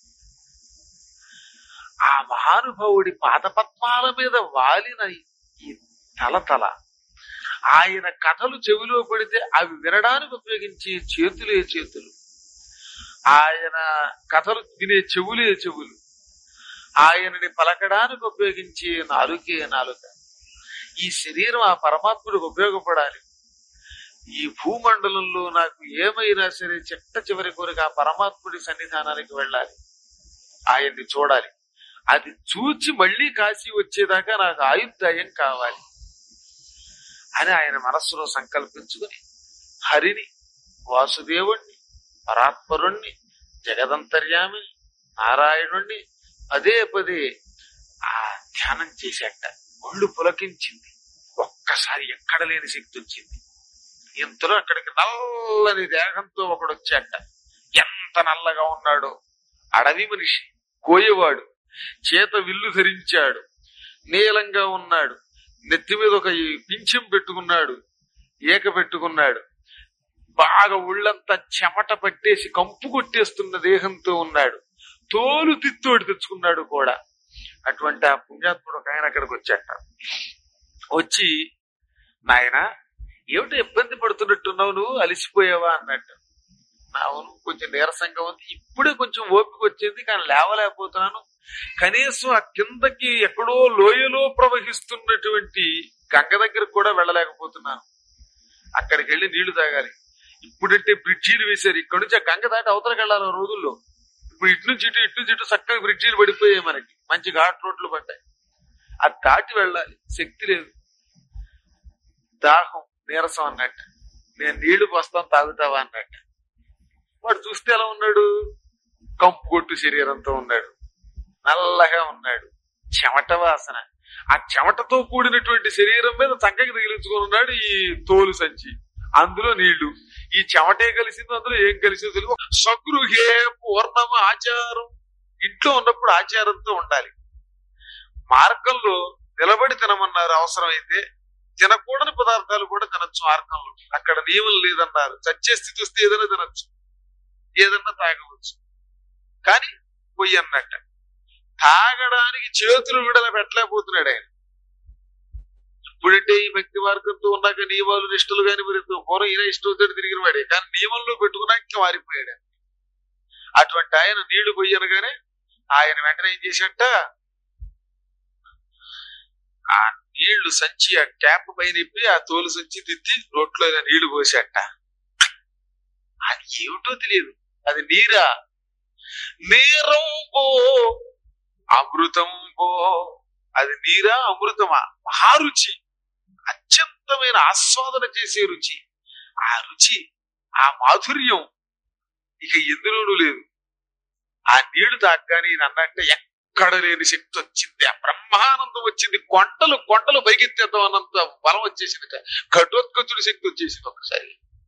ఆ మహానుభావుడి పాదపద్మాల మీద వాలిన ఈ తల తల ఆయన కథలు చెవిలో పడితే అవి వినడానికి ఉపయోగించే చేతులే చేతులు ఆయన కథలు వినే చెవులే చెవులు ఆయనని పలకడానికి ఉపయోగించే నాలుకే నాలుక ఈ శరీరం ఆ పరమాత్ముడికి ఉపయోగపడాలి ఈ భూమండలంలో నాకు ఏమైనా సరే చిట్ట చివరి కోరిక ఆ పరమాత్ముడి సన్నిధానానికి వెళ్ళాలి ఆయన్ని చూడాలి అది చూచి మళ్ళీ కాశీ వచ్చేదాకా నాకు ఆయుర్దాయం కావాలి అని ఆయన మనస్సులో సంకల్పించుకుని హరిని వాసుదేవుణ్ణి పరాత్పరుణ్ణి జగదంతర్యామి నారాయణుణ్ణి పదే పదే ఆ ధ్యానం చేశాట ఒళ్ళు పులకించింది ఒక్కసారి ఎక్కడ లేని శక్తి వచ్చింది ఇంతలో అక్కడికి నల్లని దేహంతో ఒకడు వచ్చాట ఎంత నల్లగా ఉన్నాడో అడవి మనిషి కోయవాడు చేత విల్లు ధరించాడు నీలంగా ఉన్నాడు నెత్తి మీద ఒక ఈ పింఛం పెట్టుకున్నాడు ఏక పెట్టుకున్నాడు బాగా ఒళ్ళంతా చెమట పట్టేసి కంపు కొట్టేస్తున్న దేహంతో ఉన్నాడు తోలు తిత్తోడి తెచ్చుకున్నాడు కూడా అటువంటి ఆ పుణ్యాత్ముడు ఒక ఆయన అక్కడికి వచ్చాట వచ్చి నాయన ఏమిటో ఇబ్బంది పడుతున్నట్టున్నావు నువ్వు అలిసిపోయావా అన్నట్టు అవును కొంచెం నీరసంగా ఉంది ఇప్పుడే కొంచెం ఓపిక వచ్చింది కానీ లేవలేకపోతున్నాను కనీసం ఆ కిందకి ఎక్కడో లోయలో ప్రవహిస్తున్నటువంటి గంగ దగ్గరకు కూడా వెళ్ళలేకపోతున్నాను అక్కడికి వెళ్ళి నీళ్లు తాగాలి ఇప్పుడంటే బ్రిడ్జీలు వేశారు ఇక్కడ నుంచి ఆ గంగ దాటి అవతలకి వెళ్ళాలి ఆ రోజుల్లో ఇప్పుడు ఇటు నుంచి ఇటు ఇటు నుంచి ఇటు చక్కగా బ్రిడ్జీలు పడిపోయాయి మనకి మంచి ఘాట్ రోడ్లు పడ్డాయి అది దాటి వెళ్ళాలి శక్తి లేదు దాహం నీరసం అన్నట్టు నేను నీళ్లు పోస్తాను తాగుతావా అన్నట్టు వాడు చూస్తే ఎలా ఉన్నాడు కంపు కొట్టు శరీరంతో ఉన్నాడు నల్లగా ఉన్నాడు చెమట వాసన ఆ చెమటతో కూడినటువంటి శరీరం మీద చక్కగా తగిలించుకొని ఉన్నాడు ఈ తోలు సంచి అందులో నీళ్లు ఈ చెమటే కలిసింది అందులో ఏం కలిసిందో తెలియదు సగృహే పూర్ణమ ఆచారం ఇంట్లో ఉన్నప్పుడు ఆచారంతో ఉండాలి మార్గంలో నిలబడి తినమన్నారు అవసరమైతే తినకూడని పదార్థాలు కూడా తినొచ్చు మార్గంలో అక్కడ నియమం లేదన్నారు చచ్చే స్థితి వస్తే ఏదైనా తినొచ్చు ఏదన్నా తాగవచ్చు కానీ పొయ్యి అన్నట్ట తాగడానికి చేతులు విడల పెట్టలేకపోతున్నాడు ఆయన ఇప్పుడంటే ఈ భక్తి మార్గంతో ఉన్నాక నియమాలు నిష్ఠలు కానీ మరి పూర్వం ఈయన ఇష్టం వచ్చాడు తిరిగిన వాడే కానీ నియమంలో పెట్టుకున్నాక ఇంకా మారిపోయాడు ఆయన. అటువంటి ఆయన నీళ్లు పొయ్యనగానే ఆయన వెంటనే ఏం చేశాట ఆ నీళ్లు సంచి ఆ ట్యాప్ పైన ఇప్పి ఆ తోలు సంచి తిత్తి రోట్లో ఇలా నీళ్లు పోసాట అది ఏమిటో తెలియదు అది నీరా నీరంబో అమృతంబో అది నీరా అమృతమా మహారుచి అత్యంతమైన ఆస్వాదన చేసే రుచి ఆ రుచి ఆ మాధుర్యం ఇక ఎందులోనూ లేదు ఆ నీళ్లు తాగ్గానే ఈయన అన్నట్టే ఎక్కడ లేని శక్తి వచ్చింది ఆ బ్రహ్మానందం వచ్చింది కొండలు కొండలు పైకెత్తేద్దాం అన్నంత బలం వచ్చేసింది ఘటోత్కచుడి శక్తి వచ్చేసింది ఒకసారి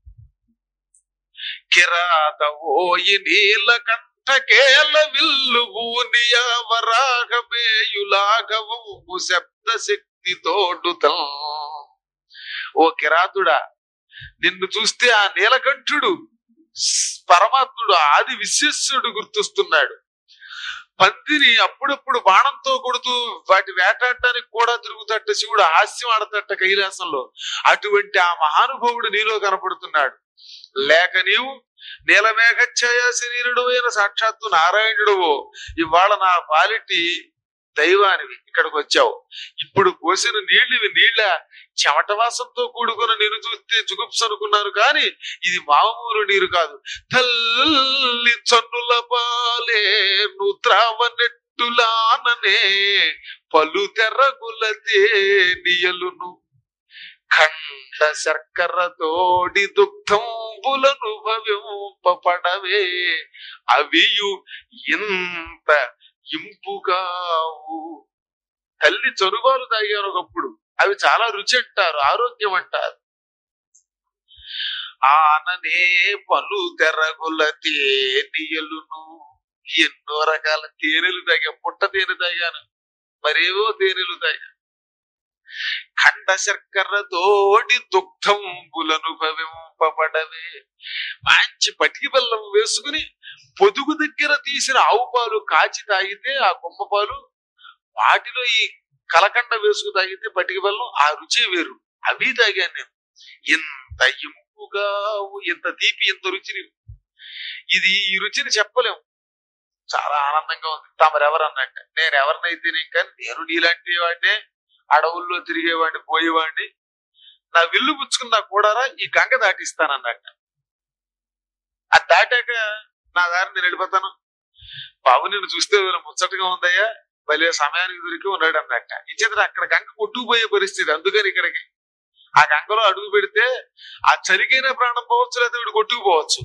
కిరాత ఓయి నీల కంఠకేల విల్లు భూనియ వరాగమేయులాగవు శబ్ద శక్తి తోడుతం ఓ కిరాతుడా నిన్ను చూస్తే ఆ నీలకంఠుడు స్- పరమాత్ముడు ఆది విశ్వేశ్వరుడు గుర్తొస్తున్నాడు పందిని అప్పుడప్పుడు బాణంతో కొడుతూ వాటి వేటాడటానికి కూడా తిరుగుతట్ట శివుడు హాస్యం ఆడతట్ట కైలాసంలో అటువంటి ఆ మహానుభావుడు నీలో కనపడుతున్నాడు లేక నీవు నీలమేఘఛాయ శరీరుడు అయిన సాక్షాత్తు నారాయణుడువో ఇవాళ నా పాలిటి దైవానివి ఇక్కడికి వచ్చావు ఇప్పుడు పోసిన నీళ్ళు ఇవి నీళ్ళ చెమట వాసంతో కూడుకున్న నీరు చూస్తే జుగుప్స్ అనుకున్నాను కానీ ఇది మామూలు నీరు కాదు తల్లి చన్నుల పాలే నుద్రావనెట్టులాననే పలు తెర్రగుల తేనియలును ఖండ శర్కర తోడి దుఃఖంబులను భవింపడవే అవియు ఇంత ఇంపుగావు తల్లి చొరుబాలు తాగారు ఒకప్పుడు అవి చాలా రుచి అంటారు ఆరోగ్యం అంటారు ఆననే పలు తెరగుల తేనియలును ఎన్నో రకాల తేనెలు తాగా పుట్ట తేనె తాగాను మరేవో తేనెలు తాగా ఖండ శర్కర తోడి దుగ్ధంబులను భవింపబడవే మంచి పటికి బెల్లం వేసుకుని పొదుగు దగ్గర తీసిన ఆవు పాలు కాచి తాగితే ఆ కొమ్మ పాలు వాటిలో ఈ కలకండ వేసుకు తాగితే పటికి బెల్లం ఆ రుచి వేరు అవి తాగాను నేను ఇంత ఇంపుగా ఇంత తీపి ఇంత రుచిని ఇది ఈ రుచిని చెప్పలేం చాలా ఆనందంగా ఉంది తమరెవరు అన్నట్టు నేను ఎవరినైతే ఇంకా నేను నీలాంటి వాడినే అడవుల్లో తిరిగేవాడిని పోయేవాడిని నా విల్లు పుచ్చుకున్నా కూడారా ఈ గంగ దాటిస్తానన్నట్ట అది దాటాక నా దారి నేను వెళ్ళిపోతాను బాబు నిన్ను చూస్తే వీళ్ళు ముచ్చటగా ఉందయ్యా భలే సమయానికి దొరికి ఉన్నాడు అన్నట్ట ఇచ్చేది అక్కడ గంగ కొట్టుకుపోయే పరిస్థితి అందుకని ఇక్కడికి ఆ గంగలో అడుగు పెడితే ఆ చలికైన ప్రాణం పోవచ్చు లేదా వీడు కొట్టుకుపోవచ్చు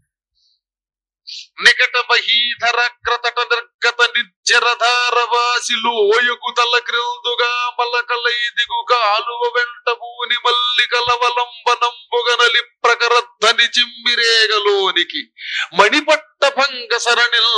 నికట మహీధర క్రతట నిర్గత నిర్జరధార వాసిలు ఓయకు తల్ల క్రిందుగా మల్లకల్లై దిగుక ఆలువ వెంట పూని మల్లికల వలంబనంబుగనలి ప్రకరద్ధని చిమ్మిరేగలోనికి మణిపట్ట భంగ సరణిల్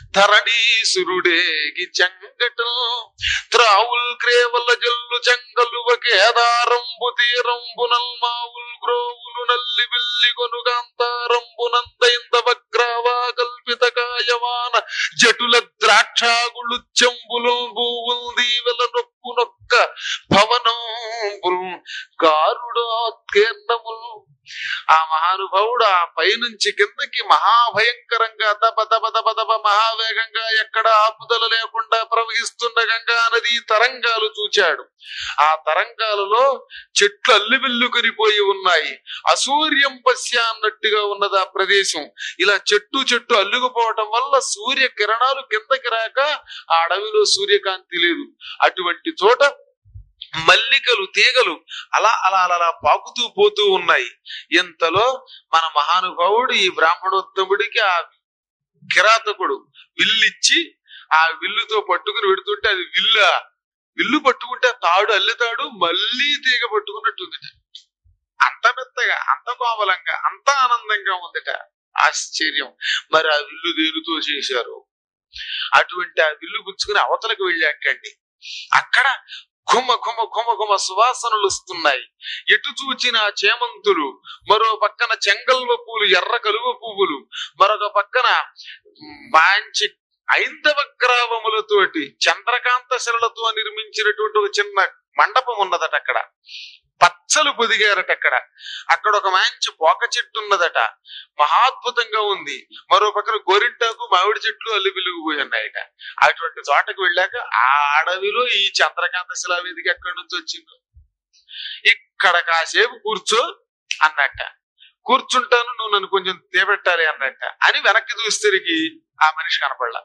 ధరణీసురుడేగి చెంగట త్రావుల్ క్రేవల జల్లు చెంగలువ కేదారంబు తీరంబునల్ మావుల్ గ్రోవులు నల్లి విల్లి కొనుగాంతారంబునందైంద వగ్రావా కల్పిత కాయమాన జటుల ద్రాక్షాగుళ్ళు చెంబులు భూవుల్ దీవెల నొక్కు నొక్క భవనంబుల్ గారుడోత్కీర్ణములు ఆ మహానుభావుడు ఆ పైనుంచి కిందకి మహాభయంకరంగా దబ దబ దబ దబ మహావేగంగా ఎక్కడ ఆపుదల లేకుండా ప్రవహిస్తున్న గంగా నది తరంగాలు చూచాడు ఆ తరంగాలలో చెట్లు అల్లిబిల్లుకొనిపోయి ఉన్నాయి అసూర్యం పశ్య అన్నట్టుగా ఉన్నది ఆ ప్రదేశం ఇలా చెట్టు చెట్టు అల్లుకుపోవటం వల్ల సూర్య కిరణాలు కిందకి రాక ఆ అడవిలో సూర్యకాంతి లేదు అటువంటి చోట మల్లికలు తీగలు అలా అలా అలా అలా పాకుతూ పోతూ ఉన్నాయి ఇంతలో మన మహానుభావుడు ఈ బ్రాహ్మణోత్తముడికి ఆ కిరాతకుడు విల్లిచ్చి ఆ విల్లుతో పట్టుకుని పెడుతుంటే అది విల్ల విల్లు పట్టుకుంటే ఆ తాడు అల్లెతాడు మళ్ళీ తీగ పట్టుకున్నట్టుంది అంత మెత్తగా అంత కోమలంగా అంత ఆనందంగా ఉందిట ఆశ్చర్యం మరి ఆ విల్లు దేనితో చేశారు అటువంటి ఆ విల్లు పుచ్చుకుని అవతలకు వెళ్ళాకండి అక్కడ ఘుమ ఘుమ ఘుమ ఘుమ సువాసనలు వస్తున్నాయి ఎటు చూచిన చేమంతులు మరో పక్కన చెంగల్వ పూలు ఎర్ర కలువ పువ్వులు మరొక పక్కన మంచి ఐందవ గ్రావములతోటి చంద్రకాంత శరలతో నిర్మించినటువంటి ఒక చిన్న మండపం ఉన్నదట అక్కడ పచ్చలు పొదిగారట అక్కడ అక్కడ ఒక మంచి పోక చెట్టు ఉన్నదట మహాద్భుతంగా ఉంది మరో పక్కన గోరింటాకు మామిడి చెట్లు అల్లి వెలుగుపోయి ఉన్నాయట అటువంటి చోటకు వెళ్ళాక ఆ అడవిలో ఈ చంద్రకాంత శిలావేదిక ఎక్కడి నుంచి వచ్చిందో ఇక్కడ కాసేపు కూర్చో అన్నట్ట కూర్చుంటాను నువ్వు నన్ను కొంచెం తేబెట్టాలి అన్నట్ట అని వెనక్కి చూస్తేరికి ఆ మనిషి కనపడలా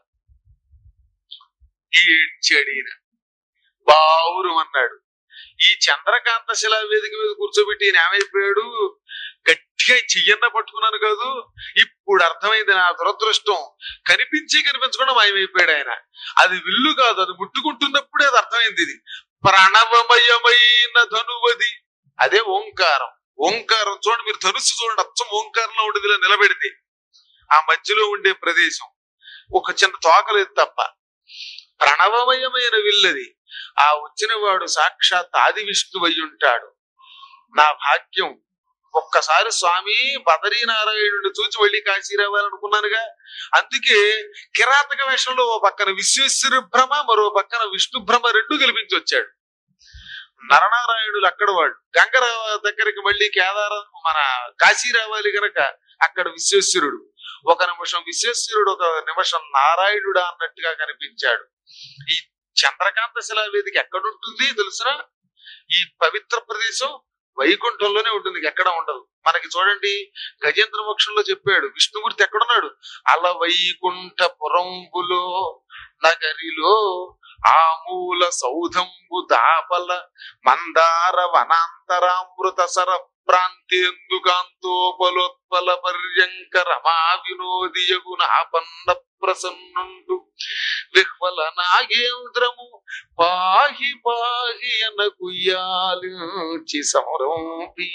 ఏడ్చాడు ఈయన బావురు అన్నాడు ఈ చంద్రకాంత శిలా వేదిక మీద కూర్చోబెట్టి ఈయన ఏమైపోయాడు గట్టిగా ఈ చెయ్యన్న పట్టుకున్నాను కాదు ఇప్పుడు అర్థమైంది నా దురదృష్టం కనిపించి కనిపించకుండా మాయమైపోయాడు ఆయన అది విల్లు కాదు అది ముట్టుకుంటున్నప్పుడే అది అర్థమైంది ఇది ప్రణవమయమైన ధనువది అదే ఓంకారం ఓంకారం చూడండి మీరు ధనుస్సు చూడండి అచ్చం ఓంకారంలో ఉండేది ఇలా నిలబెడితే ఆ మధ్యలో ఉండే ప్రదేశం ఒక చిన్న తోకలేదు తప్ప ప్రణవమయమైన విల్లది ఆ వచ్చిన వాడు సాక్షాత్ ఆది విష్ణువు అయి ఉంటాడు నా భాగ్యం ఒక్కసారి స్వామి బదరీనారాయణుడిని చూచి వెళ్ళి కాశీ రావాలనుకున్నానుగా అందుకే కిరాతక వేషంలో ఓ పక్కన విశ్వేశ్వర భ్రమ మరో పక్కన విష్ణు భ్రమ రెండు కల్పించి వచ్చాడు నరనారాయణులు అక్కడ వాడు గంగర దగ్గరికి మళ్ళీ కేదారం మన కాశీ రావాలి గనక అక్కడ విశ్వేశ్వరుడు ఒక నిమిషం విశ్వేశ్వరుడు ఒక నిమిషం నారాయణుడా అన్నట్టుగా కనిపించాడు ఈ చంద్రకాంత శిలా వేదిక ఎక్కడుంటుంది తెలుసునా ఈ పవిత్ర ప్రదేశం వైకుంఠంలోనే ఉంటుంది ఎక్కడ ఉండదు మనకి చూడండి గజేంద్ర మోక్షంలో చెప్పాడు విష్ణుమూర్తి ఎక్కడున్నాడు అల వైకుంఠ పురంబులో నగరిలో ఆమూల సౌధంబు దాపల మందార వనాంతరామృత సర ప్రాంతేందుకాంతోపలోత్పల పర్యంక రమా వినోదియగు నాపన్న ప్రసన్నుండు విహ్వల నాగేంద్రము పాహి పాహి అనకుయ్యాలించి సమరంపి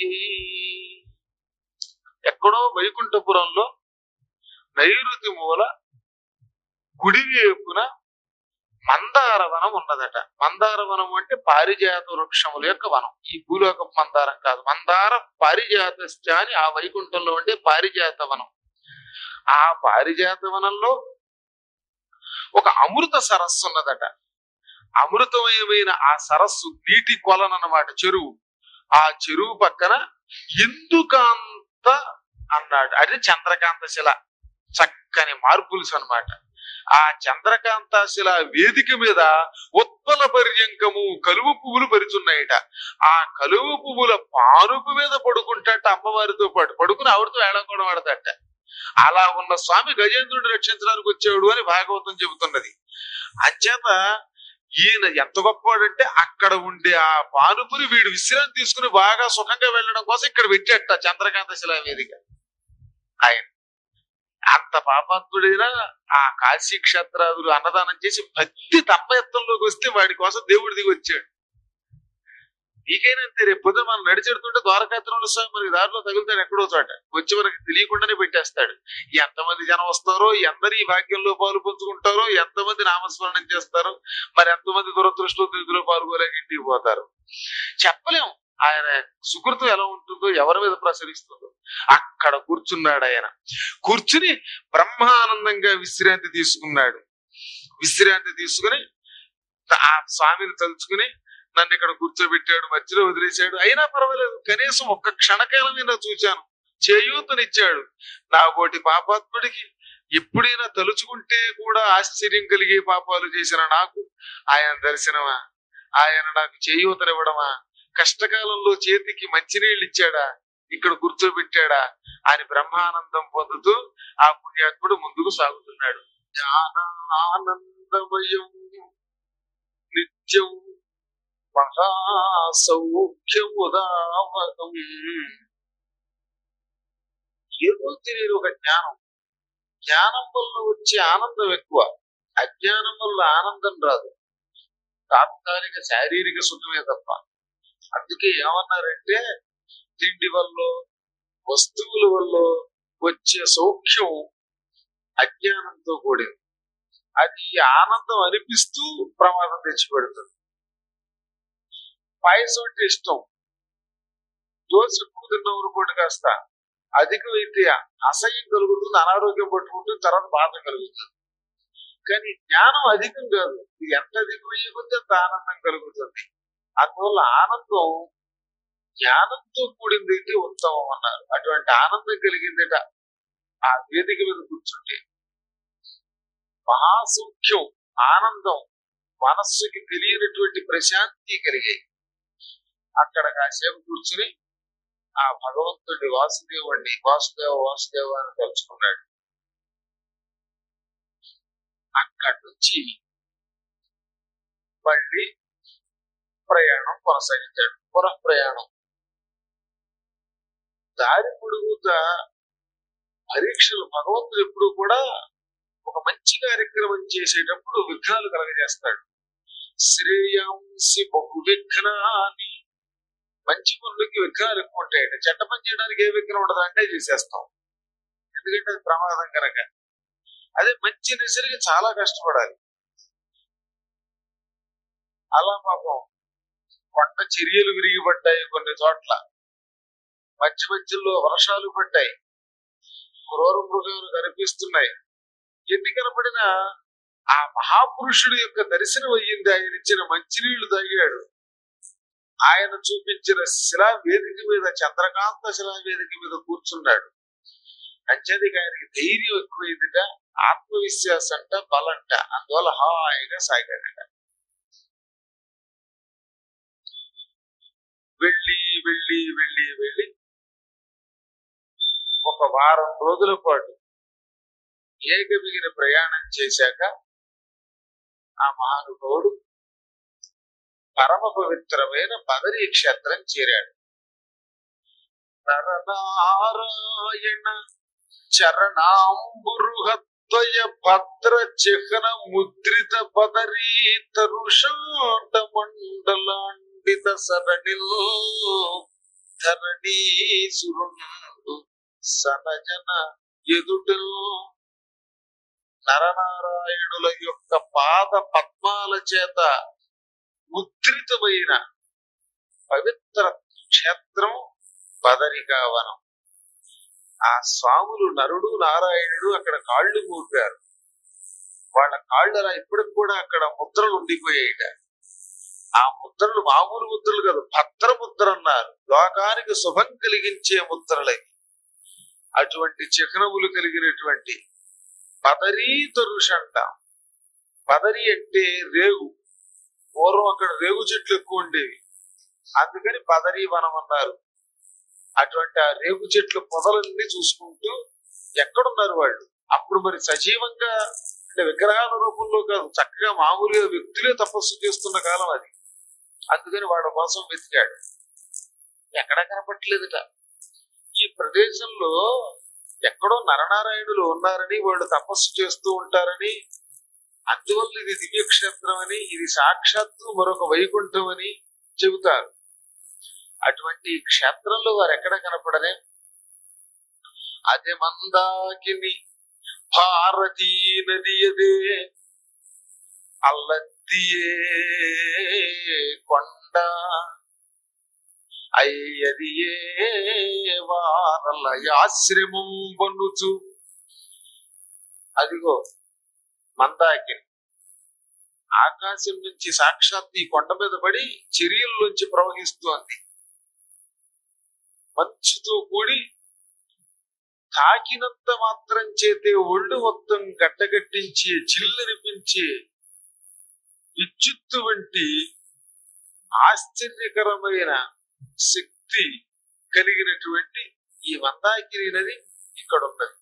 ఎక్కడో వైకుంఠపురంలో నైరుతి మూల కుడివైపున మందారవనం ఉన్నదట మందారవనం అంటే పారిజాత వృక్షముల యొక్క వనం ఈ భూలోక మందారం కాదు మందార పారిజాత అని ఆ వైకుంఠంలో ఉండే పారిజాత వనం ఆ పారిజాత వనంలో ఒక అమృత సరస్సు ఉన్నదట అమృతమయమైన ఆ సరస్సు నీటి కొలనన్నమాట చెరువు ఆ చెరువు పక్కన ఎందుకాంత అన్నాడు అది చంద్రకాంత శిల చక్కని మార్పుల్స్ అన్నమాట ఆ చంద్రకాంత శిల వేదిక మీద ఉత్పల పర్యంకము కలువ పువ్వులు పరిచున్నాయట ఆ కలువ పువ్వుల పానుపు మీద పడుకుంటాట అమ్మవారితో పాటు పడుకుని ఆవిడతో ఏడకూడదు వాడదట అలా ఉన్న స్వామి గజేంద్రుడిని రక్షించడానికి వచ్చాడు అని భాగవతం చెబుతున్నది అంచేత ఈయన ఎంత గొప్పవాడంటే అక్కడ ఉండే ఆ పానుపుని వీడు విశ్రాంతి తీసుకుని బాగా సుఖంగా వెళ్ళడం కోసం ఇక్కడ పెట్టేట చంద్రకాంత శిలా వేదిక ఆయన అంత పాపాత్ముడైనా ఆ కాశీ క్షేత్రాదులు అన్నదానం చేసి భక్తి తన్మయత్వంలోకి వస్తే వాడి కోసం దేవుడి దిగి వచ్చాడు నీకైనా అంతే రేపు పొద్దున మనం నడిచెడుతుంటే ద్వారకాత్రంలో స్వామి మనకి దారిలో తగులుతాడు ఎక్కడో చోట వచ్చి మనకి తెలియకుండానే పెట్టేస్తాడు ఎంతమంది జనం వస్తారో ఎందరు ఈ భాగ్యంలో పాలు పంచుకుంటారో ఎంతమంది నామస్మరణం చేస్తారో మరి ఎంతమంది దురదృష్టం ఇందులో పాల్గొలేక ఇంటికి పోతారు చెప్పలేం ఆయన సుకృతం ఎలా ఉంటుందో ఎవరి మీద ప్రసరిస్తుందో అక్కడ కూర్చున్నాడు ఆయన కూర్చుని బ్రహ్మానందంగా విశ్రాంతి తీసుకున్నాడు విశ్రాంతి తీసుకుని ఆ స్వామిని తలుచుకుని నన్ను ఇక్కడ కూర్చోబెట్టాడు మధ్యలో వదిలేశాడు అయినా పర్వాలేదు కనీసం ఒక్క క్షణకాలమైనా చూచాను చేయూతనిచ్చాడు నా బోటి పాపాత్ముడికి ఎప్పుడైనా తలుచుకుంటే కూడా ఆశ్చర్యం కలిగే పాపాలు చేసిన నాకు ఆయన దర్శనమా ఆయన నాకు చేయూతనివ్వడమా కష్టకాలంలో చేతికి మంచినీళ్ళు ఇచ్చాడా ఇక్కడ కూర్చోబెట్టాడా అని బ్రహ్మానందం పొందుతూ ఆ పుణ్యాత్ముడు ముందుకు సాగుతున్నాడు జ్ఞానానందమయం నిత్యం మహాసౌఖ్యముదావకం ఏదో తెలియదు ఒక జ్ఞానం జ్ఞానం వల్ల వచ్చే ఆనందం ఎక్కువ అజ్ఞానం వల్ల ఆనందం రాదు తాత్కాలిక శారీరక సుఖమే తప్ప అందుకే ఏమన్నారంటే తిండి వల్ల వస్తువుల వల్ల వచ్చే సౌఖ్యం అజ్ఞానంతో కూడింది అది ఆనందం అనిపిస్తూ ప్రమాదం తెచ్చిపెడుతుంది పాయసం అంటే ఇష్టం దోశ ఎక్కువ తిన్నాం అనుకోండి కాస్త అధికమైతే అసహ్యం కలుగుతుంది అనారోగ్యం పట్టుకుంటుంది తర్వాత బాధ కలుగుతుంది కానీ జ్ఞానం అధికం కాదు ఇది ఎంత అధికమయ్యే కొద్దీ అంత ఆనందం కలుగుతుంది అందువల్ల ఆనందం జ్ఞానంతో కూడిందైతే ఉత్తమం అన్నారు అటువంటి ఆనందం కలిగిందట ఆ వేదిక మీద కూర్చుంటే మహాసౌఖ్యం ఆనందం మనస్సుకి తెలియనటువంటి ప్రశాంతి కలిగాయి అక్కడ కాసేపు కూర్చుని ఆ భగవంతుడి వాసుదేవుణ్ణి వాసుదేవ వాసుదేవ అని తలుచుకున్నాడు అక్కడి నుంచి మళ్ళీ ప్రయాణం కొనసాగించాడు పునః ప్రయాణం దారి పొడుగుతా పరీక్షలు భగవంతుడు ఎప్పుడు కూడా ఒక మంచి కార్యక్రమం చేసేటప్పుడు విఘ్నాలు కలగజేస్తాడు శ్రేయాంసి బహు విఘ్నాన్ని మంచి పనులకి విఘ్నాలు ఎక్కువ ఉంటాయండి చెడ్డ పని చేయడానికి ఏ విఘ్నం ఉండదు అంటే చేసేస్తాం ఎందుకంటే అది ప్రమాదం కనుక అదే మంచి నిసరికి చాలా కష్టపడాలి అలా పాపం కొండ చర్యలు విరిగిపడ్డాయి కొన్ని చోట్ల మధ్య మధ్యలో వర్షాలు పడ్డాయి క్రూర మృగాలు కనిపిస్తున్నాయి ఎన్ని కనపడినా ఆ మహాపురుషుడి యొక్క దర్శనం అయ్యింది ఆయన ఇచ్చిన మంచినీళ్లు తాగాడు ఆయన చూపించిన శిలా వేదిక మీద చంద్రకాంత శిలా వేదిక మీద కూర్చున్నాడు అంచేదికి ఆయనకి ధైర్యం ఎక్కువైందిట ఆత్మవిశ్వాసం అంట బలంట అందువల్ల హాయిగా సాగాడట వెళ్ళి వెళ్ళి వెళ్ళి వెళ్ళి ఒక వారం రోజుల పాటు ఏకమిగిన ప్రయాణం చేశాక ఆ మహానుభావుడు పరమ పవిత్రమైన బదరీ క్షేత్రం చేరాడు నరనారాయణ చరణాంబురుహద్వయ భద్ర చిహ్న ముద్రిత బదరీ తరుషాండ మండలాండిత సరణిల్ ధరణీసురుండు సనజన ఎదుటల్ నరనారాయణుల యొక్క పాద పద్మాల చేత ముద్రితమైన పవిత్ర క్షేత్రం బదరికావనం ఆ స్వాములు నరుడు నారాయణుడు అక్కడ కాళ్ళు మూపారు వాళ్ళ కాళ్ళు అలా ఇప్పటికి కూడా అక్కడ ముద్రలు ఉండిపోయాయిట ఆ ముద్రలు మామూలు ముద్రలు కాదు భద్ర ముద్ర అన్నారు లోకానికి శుభం కలిగించే ముద్రలవి అటువంటి చిహ్నములు కలిగినటువంటి పదరీ తరుష అంటాం పదరి అంటే రేగు పూర్వం అక్కడ రేగు చెట్లు ఎక్కువ ఉండేవి అందుకని పదరీ వనం అన్నారు అటువంటి ఆ రేగు చెట్లు పొదలన్నీ చూసుకుంటూ ఎక్కడున్నారు వాళ్ళు అప్పుడు మరి సజీవంగా అంటే విగ్రహాల రూపంలో కాదు చక్కగా మామూలుగా వ్యక్తులే తపస్సు చేస్తున్న కాలం అది అందుకని వాళ్ళ కోసం వెతికాడు ఎక్కడ కనపట్లేదుట ఈ ప్రదేశంలో ఎక్కడో నరనారాయణులు ఉన్నారని వాళ్ళు తపస్సు చేస్తూ ఉంటారని అందువల్ల ఇది దివ్యక్షేత్రం అని ఇది సాక్షాత్తు మరొక వైకుంఠం అని చెబుతారు అటువంటి ఈ క్షేత్రంలో వారు ఎక్కడ కనపడరే అది మందాకిని భారతీ నది అదే అల్లద్దియే కొండ అయ్యదియే వారల ఆశ్రమం బనుచు అదిగో మందాకిని ఆకాశం నుంచి సాక్షాత్ ఈ కొండ మీద పడి చర్యల్లోంచి ప్రవహిస్తోంది మంచుతో కూడి తాకినంత మాత్రం చేతే ఒళ్ళు మొత్తం గడ్డగట్టించే చిల్లనిపించే విద్యుత్తు వంటి ఆశ్చర్యకరమైన శక్తి కలిగినటువంటి ఈ మందాకిరి నది ఇక్కడ ఉన్నది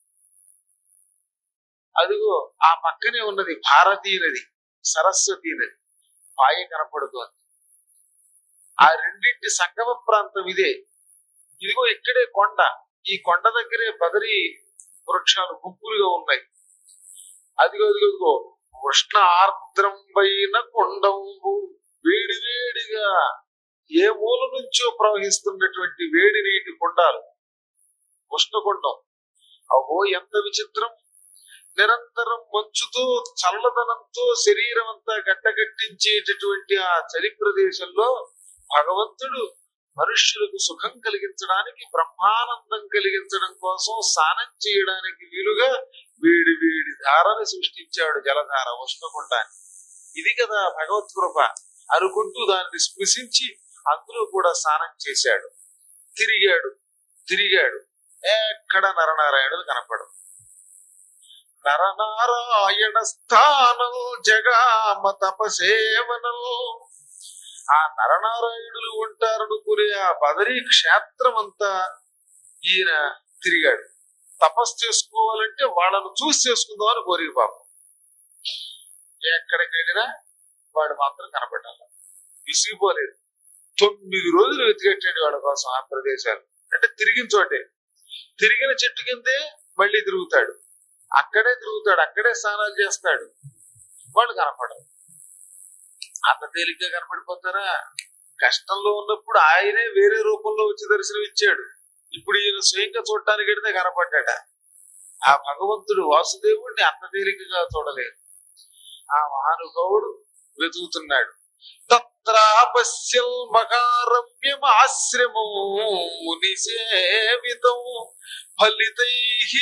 అదిగో ఆ పక్కనే ఉన్నది భారతీ నది సరస్వతి నది పాయ కనపడుతోంది ఆ రెండింటి సంగమ ప్రాంతం ఇదే ఇదిగో ఇక్కడే కొండ ఈ కొండ దగ్గరే బదరి వృక్షాలు గుంపులుగా ఉన్నాయి అదిగో అదిగో అదిగో ఉష్ణ ఆర్ద్రం పైన కొండంబు వేడి వేడిగా ఏ మూల నుంచో ప్రవహిస్తున్నటువంటి వేడి నీటి కొండాలు ఉష్ణకుండం అహో ఎంత విచిత్రం నిరంతరం మంచుతో చల్లదనంతో శరీరం అంతా గట్టగట్టించేటటువంటి ఆ చలి ప్రదేశంలో భగవంతుడు మనుష్యులకు సుఖం కలిగించడానికి బ్రహ్మానందం కలిగించడం కోసం స్నానం చేయడానికి వీలుగా వేడి వేడి ధారని సృష్టించాడు జలధార ఉష్ణకుండాన్ని ఇది కదా భగవత్ కృప అనుకుంటూ దాన్ని స్పృశించి అందులో కూడా స్నానం చేశాడు తిరిగాడు తిరిగాడు ఎక్కడ నరనారాయణులు కనపడదు నరనారాయణ స్థానం జగామ తపసేవనం ఆ నరనారాయణులు ఉంటారనుకునే ఆ బదరీ క్షేత్రం అంతా ఈయన తిరిగాడు తపస్సు చేసుకోవాలంటే వాళ్ళను చూసి చేసుకుందామని కోరిక పాపం ఎక్కడికి వెళ్ళినా వాడు మాత్రం కనపడాలి విసిగిపోలేదు తొమ్మిది రోజులు వెతికెట్టండి వాళ్ళ కోసం ఆ ప్రదేశాలు అంటే తిరిగిన చోటే తిరిగిన చెట్టు కిందే మళ్ళీ తిరుగుతాడు అక్కడే తిరుగుతాడు అక్కడే స్నానాలు చేస్తాడు వాళ్ళు కనపడరు అంత తేలిగ్గా కనపడిపోతారా కష్టంలో ఉన్నప్పుడు ఆయనే వేరే రూపంలో వచ్చి దర్శనం ఇచ్చాడు ఇప్పుడు ఈయన స్వయంగా చూడటానికి వెడితే కనపడ్డాడ ఆ భగవంతుడు వాసుదేవుడిని అంత తేలికగా చూడలేదు ఆ మహానుభావుడు వెతుకుతున్నాడు తత్రాపశ్యల్ మకారమ్యం ఆశ్రమం ముని సేవితం ఫలితై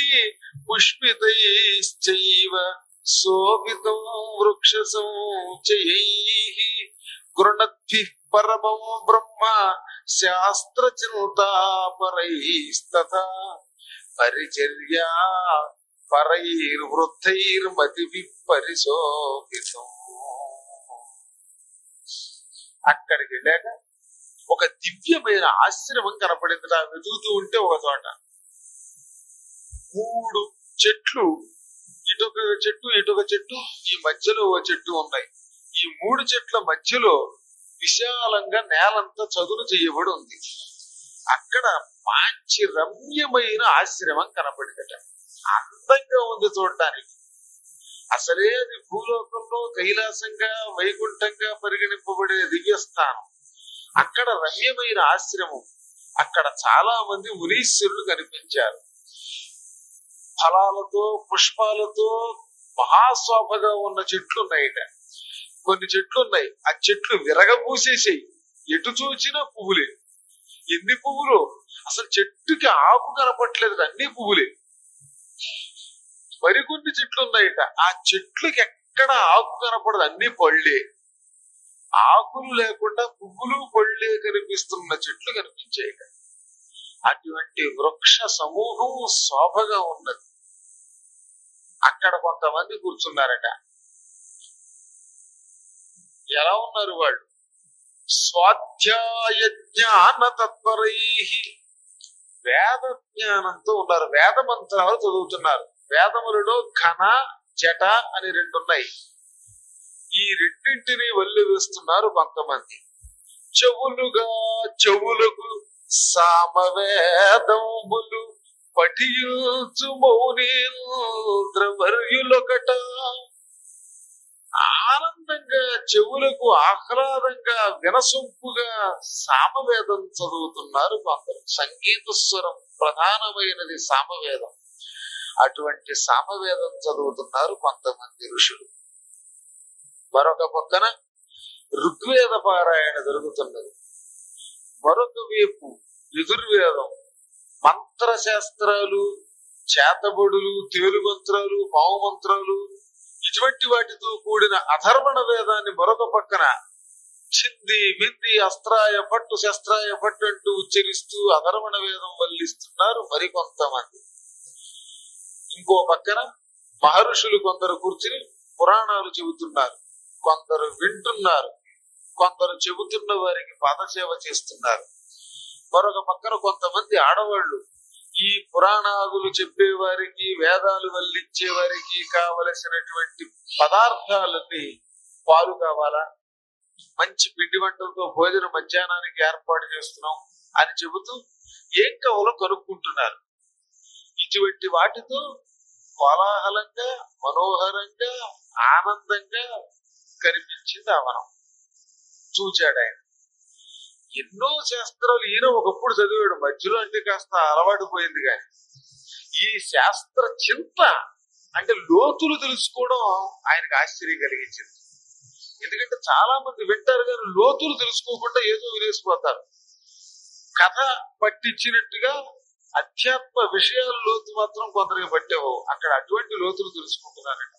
పుష్పితైశ్చైవ శోభితం వృక్ష సంచయై గృణద్భి పరమం బ్రహ్మ శాస్త్ర చింతాపరైస్తథా పరిచర్యా పరైర్వృద్ధైర్మతి పరిశోభితం అక్కడికి వెళ్ళాక ఒక దివ్యమైన ఆశ్రమం కనపడింది వెతుకుతూ ఉంటే ఒక చోట మూడు చెట్లు ఇటొక చెట్టు ఇటొక చెట్టు ఈ మధ్యలో ఓ చెట్టు ఉన్నాయి ఈ మూడు చెట్ల మధ్యలో విశాలంగా నేలంతా చదును చేయబడి ఉంది అక్కడ మంచి రమ్యమైన ఆశ్రమం కనపడిందట అందంగా ఉంది చూడటానికి అసలే అది భూలోకంలో కైలాసంగా వైకుంఠంగా పరిగణింపబడే దివ్యస్థానం అక్కడ రమ్యమైన ఆశ్రమం అక్కడ చాలా మంది మునీశ్వరులు కనిపించారు ఫలాలతో పుష్పాలతో మహాశోభగా ఉన్న చెట్లు ఉన్నాయిట కొన్ని చెట్లు ఉన్నాయి ఆ చెట్లు విరగబూసేసాయి ఎటు చూసినా పువ్వులే ఎన్ని పువ్వులు అసలు చెట్టుకి ఆకు కనపట్లేదు అన్ని పువ్వులే మరికొన్ని చెట్లు ఉన్నాయట ఆ చెట్లకి ఎక్కడ ఆకు కనపడదు అన్ని పళ్ళే ఆకులు లేకుండా పువ్వులు పళ్ళే కనిపిస్తున్న చెట్లు కనిపించాయిట అటువంటి వృక్ష సమూహం శోభగా ఉన్నది అక్కడ కొంతమంది కూర్చున్నారట ఎలా ఉన్నారు వాళ్ళు స్వాధ్యాయ జ్ఞాన తత్పరై వేద జ్ఞానంతో ఉన్నారు వేద మంత్రాలు చదువుతున్నారు వేదములలో ఘన జట అని రెండు ఉన్నాయి ఈ రెండింటిని వల్లి వేస్తున్నారు కొంతమంది చెవులుగా చెవులకు సామవేదములు పఠించు మౌనేంద్రవర్యులొకట ఆనందంగా చెవులకు ఆహ్లాదంగా వినసొంపుగా సామవేదం చదువుతున్నారు కొందరు సంగీత స్వరం ప్రధానమైనది సామవేదం అటువంటి సామవేదం చదువుతున్నారు కొంతమంది ఋషులు మరొక పక్కన ఋగ్వేద పారాయణ జరుగుతున్నది మరొక వైపు యజుర్వేదం మంత్రశాస్త్రాలు చేతబడులు తేలుమంత్రాలు పావు మంత్రాలు ఇటువంటి వాటితో కూడిన అధర్వణ వేదాన్ని మరొక పక్కన చింది వింది అస్త్రాయ పట్టు శస్త్రాయ పట్టు అంటూ ఉచ్చరిస్తూ అధర్వణ వేదం వల్లిస్తున్నారు మరికొంతమంది ఇంకో పక్కన మహర్షులు కొందరు కూర్చుని పురాణాలు చెబుతున్నారు కొందరు వింటున్నారు కొందరు చెబుతున్న వారికి పాదసేవ చేస్తున్నారు మరొక పక్కన కొంతమంది ఆడవాళ్ళు ఈ పురాణాదులు చెప్పే వారికి వేదాలు వల్లించే వారికి కావలసినటువంటి పదార్థాలన్నీ పాలు కావాలా మంచి పిండి వంటలతో భోజనం మధ్యాహ్నానికి ఏర్పాటు చేస్తున్నాం అని చెబుతూ ఏం కావాలో కనుక్కుంటున్నారు ఇటువంటి వాటితో కోలాహలంగా మనోహరంగా ఆనందంగా కనిపించింది ఆ వనం చూచాడు ఆయన ఎన్నో శాస్త్రాలు ఈయన ఒకప్పుడు చదివాడు మధ్యలో అంటే కాస్త అలవాటు పోయింది కానీ ఈ శాస్త్ర చింత అంటే లోతులు తెలుసుకోవడం ఆయనకు ఆశ్చర్యం కలిగించింది ఎందుకంటే చాలా మంది వింటారు కానీ లోతులు తెలుసుకోకుండా ఏదో వినేసిపోతారు కథ పట్టించినట్టుగా అధ్యాత్మ విషయాల లోతు మాత్రం కొందరికి పట్టేవు అక్కడ అటువంటి లోతులు తెలుసుకుంటున్నారంట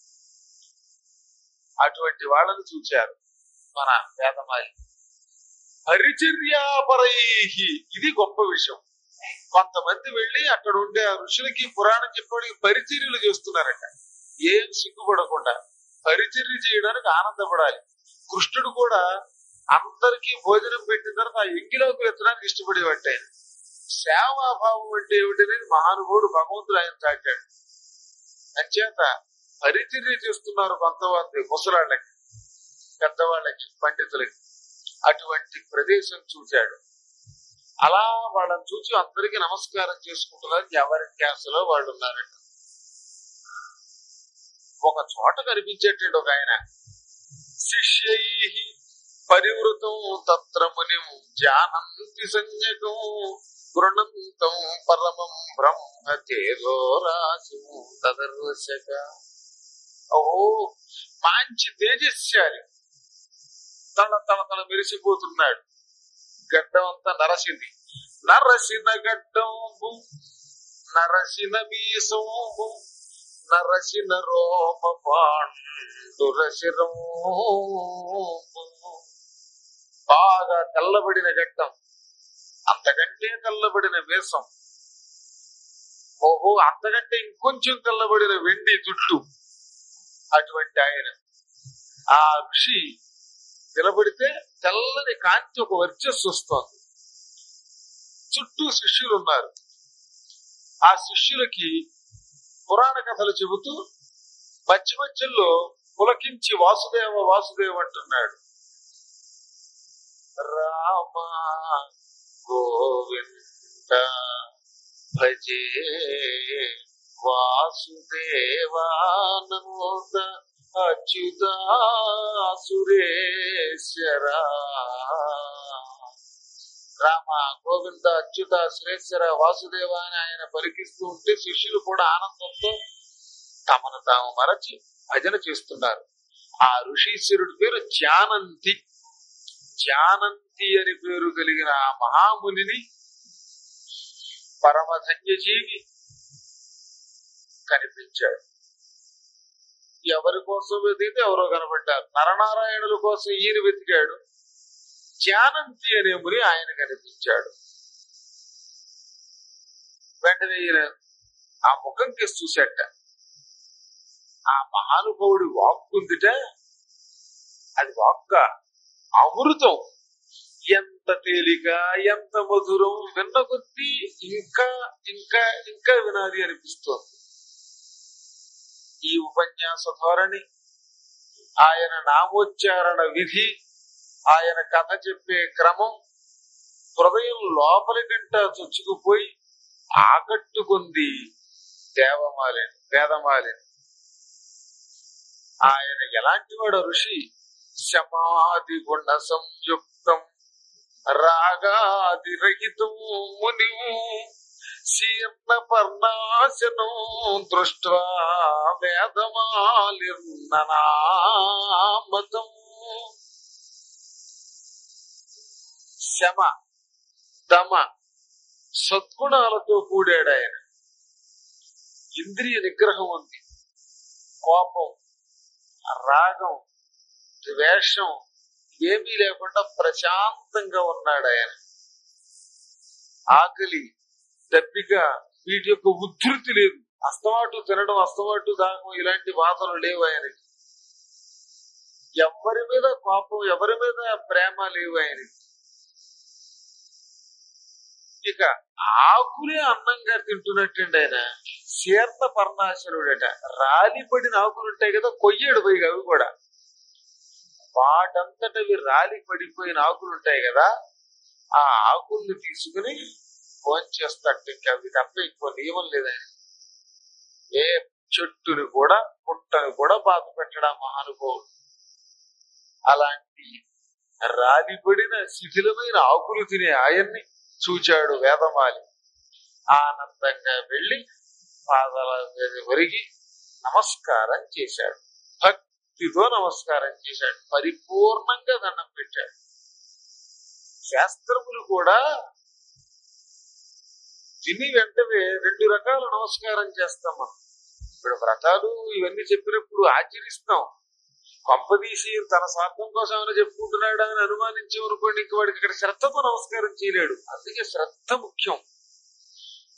అటువంటి వాళ్ళని చూచారు మన వేదమాలి పరిచర్యాపరై ఇది గొప్ప విషయం కొంతమంది వెళ్ళి అక్కడ ఉండే ఆ ఋషులకి పురాణం చెప్పడానికి పరిచర్యలు చేస్తున్నారట ఏం సిగ్గుపడకుండా పరిచర్య చేయడానికి ఆనందపడాలి కృష్ణుడు కూడా అందరికీ భోజనం పెట్టిన తర్వాత ఆ ఎంగిలోకి ఎత్తడానికి ఇష్టపడేవాటి ఆయన సేవాభావం అంటే ఏమిటనేది మహానుభావుడు భగవంతుడు ఆయన చాటాడు అంచేత పరిచర్య చేస్తున్నారు కొంతమంది ముసలాళ్ళకి పెద్దవాళ్ళకి పండితులకి అటువంటి ప్రదేశం చూశాడు అలా వాళ్ళని చూసి అందరికీ నమస్కారం చేసుకుంటున్నారు ఎవరి క్యాసలో వాళ్ళు ఉన్నారట ఒక చోట కనిపించేటట్టు ఒక ఆయన శిష్యై పరివృతం తత్ర మునిం జానంతి సంజ్ఞకం గృణంతం పరమం బ్రహ్మ తేజో రాశి తదర్శక ఓహో మంచి తేజస్శాలి తల తల తల మెరిసిపోతున్నాడు గడ్డం అంతా నరసింది నరసిన గడ్డంబు నరసిన మీసంబు నరసిన రోమ పాండురశిరం బాగా తెల్లబడిన గడ్డం అంతకంటే తెల్లబడిన వేషం ఓహో అంతకంటే ఇంకొంచెం తెల్లబడిన వెండి జుట్టు అటువంటి ఆయన ఆ ఋషి నిలబడితే తెల్లని కాంతి ఒక వర్చస్సు వస్తోంది చుట్టూ శిష్యులు ఉన్నారు ఆ శిష్యులకి పురాణ కథలు చెబుతూ మధ్య మధ్యలో పులకించి వాసుదేవ వాసుదేవ అంటున్నాడు రామ గోవింద భజే వాసుదేవానంద అచ్యుతాసురేశ్వర రామ గోవింద అచ్యుత సురేశ్వర వాసుదేవ అని ఆయన పలికిస్తూ ఉంటే శిష్యులు కూడా ఆనందంతో తమను తాము మరచి భజన చేస్తున్నారు ఆ ఋషీశ్వరుడి పేరు జానంతి జానంతి అని పేరు కలిగిన ఆ మహామునిని పరమధన్యజీవి కనిపించాడు ఎవరి కోసం వెతికితే ఎవరో కనబడ్డారు నరనారాయణుల కోసం ఈయన వెతికాడు జానంతి అనే ముని ఆయన కనిపించాడు వెంటనే ఈయన ఆ ముఖం కేసి చూశాట ఆ మహానుభావుడి వాక్కుందిట అది వాక్క అమృతం ఎంత తేలిక ఎంత మధురం విన్న కొద్దీ ఇంకా ఇంకా ఇంకా వినాలి అనిపిస్తోంది ఈ ఉపన్యాస ధోరణి ఆయన నామోచ్చారణ విధి ఆయన కథ చెప్పే క్రమం హృదయం లోపలి కంట చొచ్చుకుపోయి ఆకట్టుకుంది దేవమాలిని వేదమాలిని ఆయన ఎలాంటి వాడు ఋషి శమాది గుణ సంయుక్తం రాగాది రహితం ముని శీర్ణ పర్ణాశనం దృష్ట్వా వేదమాలిర్ననామతం శమ దమ సద్గుణాలతో కూడాడు ఆయన ఇంద్రియ నిగ్రహం ఉంది కోపం రాగం ద్వేషం ఏమీ లేకుండా ప్రశాంతంగా ఉన్నాడు ఆయన ఆకలి దప్పిక వీటి యొక్క ఉద్ధృతి లేదు అస్తమాటు తినడం అస్తమాటు దాహం ఇలాంటి బాధలు లేవు ఆయనకి ఎవరి మీద కోపం ఎవరి మీద ప్రేమ లేవు ఆయనకి ఇక ఆకులే అందంగా తింటున్నట్టండి ఆయన శీర్ణ పర్ణాశనుడట రాలిపడిన ఆకులు ఉంటాయి కదా కొయ్యడు పోయి అవి కూడా వాటంతటవి రాలి పడిపోయిన ఆకులు ఉంటాయి కదా ఆ ఆకుల్ని తీసుకుని ఫోన్ చేస్తాడు ఇంకా అవి తప్ప ఇంకో నియమం లేదని ఏ చెట్టుని కూడా పుట్టని కూడా బాధ పెట్టడా మహానుభావుడు అలాంటి రాలిపడిన శిథిలమైన ఆకులు తినే ఆయన్ని చూచాడు వేదమాలి ఆనందంగా వెళ్లి పాదాల మీద ఒరిగి నమస్కారం చేశాడు భక్తితో నమస్కారం చేశాడు పరిపూర్ణంగా దండం పెట్టాడు శాస్త్రములు కూడా విని వెంటనే రెండు రకాల నమస్కారం చేస్తాం మనం ఇప్పుడు వ్రతాలు ఇవన్నీ చెప్పినప్పుడు ఆచరిస్తాం కొంపదీసి తన స్వార్థం కోసం ఏమైనా చెప్పుకుంటున్నాడు అని అనుమానించే అనుకోండి ఇంక వాడికి ఇక్కడ శ్రద్ధతో నమస్కారం చేయలేడు అందుకే శ్రద్ధ ముఖ్యం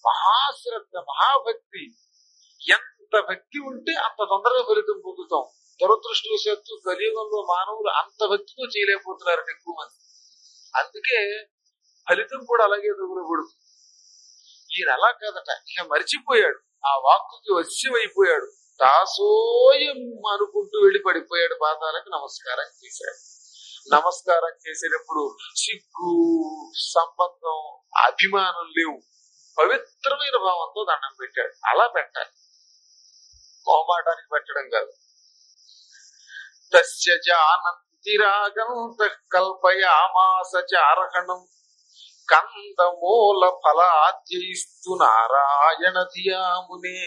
మహాశ్రద్ధ మహాభక్తి ఎంత భక్తి ఉంటే అంత తొందరగా ఫలితం పొందుతాం దురదృష్టవశాత్తు కలియుగంలో మానవులు అంత భక్తితో చేయలేకపోతున్నారు ఎక్కువ మంది అందుకే ఫలితం కూడా అలాగే దిగులకూడదు ఈయన అలా కాదట ఇక మర్చిపోయాడు ఆ వాక్కుకి వశ్యమైపోయాడు దాసోయం అనుకుంటూ వెళ్ళి పడిపోయాడు పాదాలకు నమస్కారం చేశాడు నమస్కారం చేసేటప్పుడు సిగ్గు సంబంధం అభిమానం లేవు పవిత్రమైన భావంతో దండం పెట్టాడు అలా పెట్టాలి మొహమాటానికి పెట్టడం కాదు తస్య జానంతి రాగం కల్పయామాస చారహణం కందమూల ఫలాద్యయిస్తు నారాయణ ధియామునే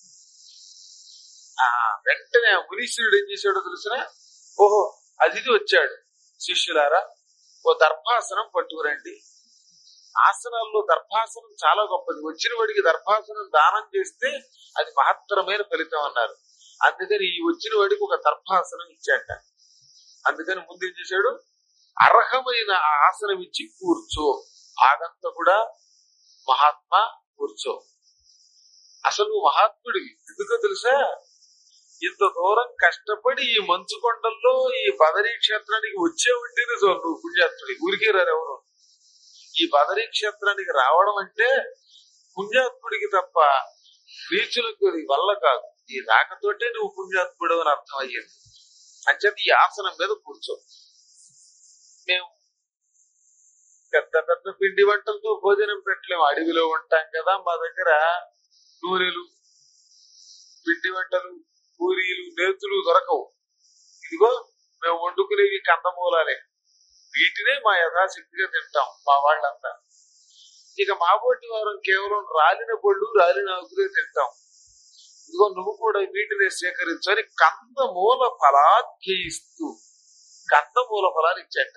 ఆ వెంటనే ఆ మునీశ్వరుడు ఏం చేశాడో తెలిసిన ఓహో అతిథి వచ్చాడు శిష్యులారా ఓ దర్భాసనం పట్టుకురండి ఆసనాల్లో దర్భాసనం చాలా గొప్పది వచ్చిన వాడికి దర్భాసనం దానం చేస్తే అది మహత్తరమైన ఫలితం అన్నారు అందుకని ఈ వచ్చిన వాడికి ఒక దర్భాసనం ఇచ్చాట అందుకని ముందు ఏం చేశాడు అర్హమైన ఆ ఆసనం ఇచ్చి కూర్చో ఆగంత కూడా మహాత్మా కూర్చో అసలు నువ్వు మహాత్ముడివి ఎందుకో తెలుసా ఇంత దూరం కష్టపడి ఈ మంచు కొండల్లో ఈ బదరీ క్షేత్రానికి వచ్చే ఉంటేనే చాలు నువ్వు పుణ్యాత్ముడి ఊరికే రారు ఎవరు ఈ బదరీ క్షేత్రానికి రావడం అంటే పుణ్యాత్ముడికి తప్ప నీచులకు ఇది వల్ల కాదు ఈ రాకతోటే నువ్వు పుణ్యాత్ముడు అని అర్థం అయ్యింది అంచేత ఈ ఆసనం మీద కూర్చో మేము పెద్ద పెద్ద పిండి వంటలతో భోజనం పెట్టలేము అడవిలో ఉంటాం కదా మా దగ్గర నూనెలు పిండి వంటలు పూరీలు నేతులు దొరకవు ఇదిగో మేము వండుకునేవి కందమూలాలే వీటినే మా యథాశక్తిగా తింటాం మా వాళ్ళంతా ఇక మా పోటీ వారం కేవలం రాలిన పళ్ళు రాలిన ఆకులే తింటాం ఇదిగో నువ్వు కూడా వీటిని సేకరించని కందమూల ఫలాధ్యయిస్తూ కందమూల ఫలాలు ఇచ్చాట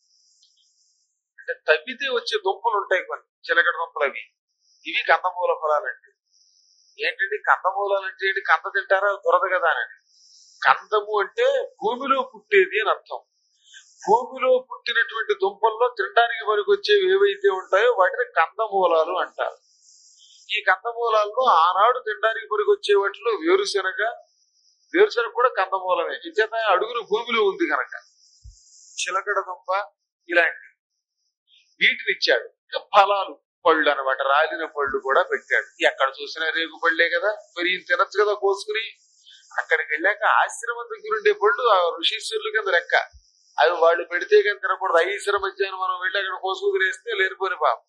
అంటే తవ్వితే వచ్చే దుంపలు ఉంటాయి కొన్ని చిలకడ దుంపలు అవి ఇవి కందమూల ఫలాలండి ఏంటంటే కందమూలాలు అంటే ఏంటి కంద తింటారా దొరద కదా అని కందము అంటే భూమిలో పుట్టేది అని అర్థం భూమిలో పుట్టినటువంటి దుంపల్లో తినడానికి పనికొచ్చేవి ఏవైతే ఉంటాయో వాటిని కందమూలాలు అంటారు ఈ కందమూలాల్లో ఆనాడు తినడానికి పనికొచ్చే వాటిలో వేరుశనగ వేరుశనగ కూడా కందమూలమే ఇచ్చేత అడుగులు భూమిలో ఉంది కనుక చిలకడ దుంప ఇలాంటి వీటిని ఇచ్చాడు ఇక ఫలాలు పళ్ళు అనమాట రాలిన పళ్ళు కూడా పెట్టాడు ఎక్కడ చూసినా రేగు పళ్ళే కదా మరి ఈయన తినచ్చు కదా కోసుకుని అక్కడికి వెళ్ళాక ఆశ్రమం దగ్గర ఉండే పళ్ళు ఆ ఋషీశ్వరుల కింద లెక్క అవి వాళ్ళు పెడితే కానీ తినకూడదు ఐశ్వర మధ్యాహ్నం మనం వెళ్ళి అక్కడ కోసుకుని వేస్తే లేనిపోని పాపం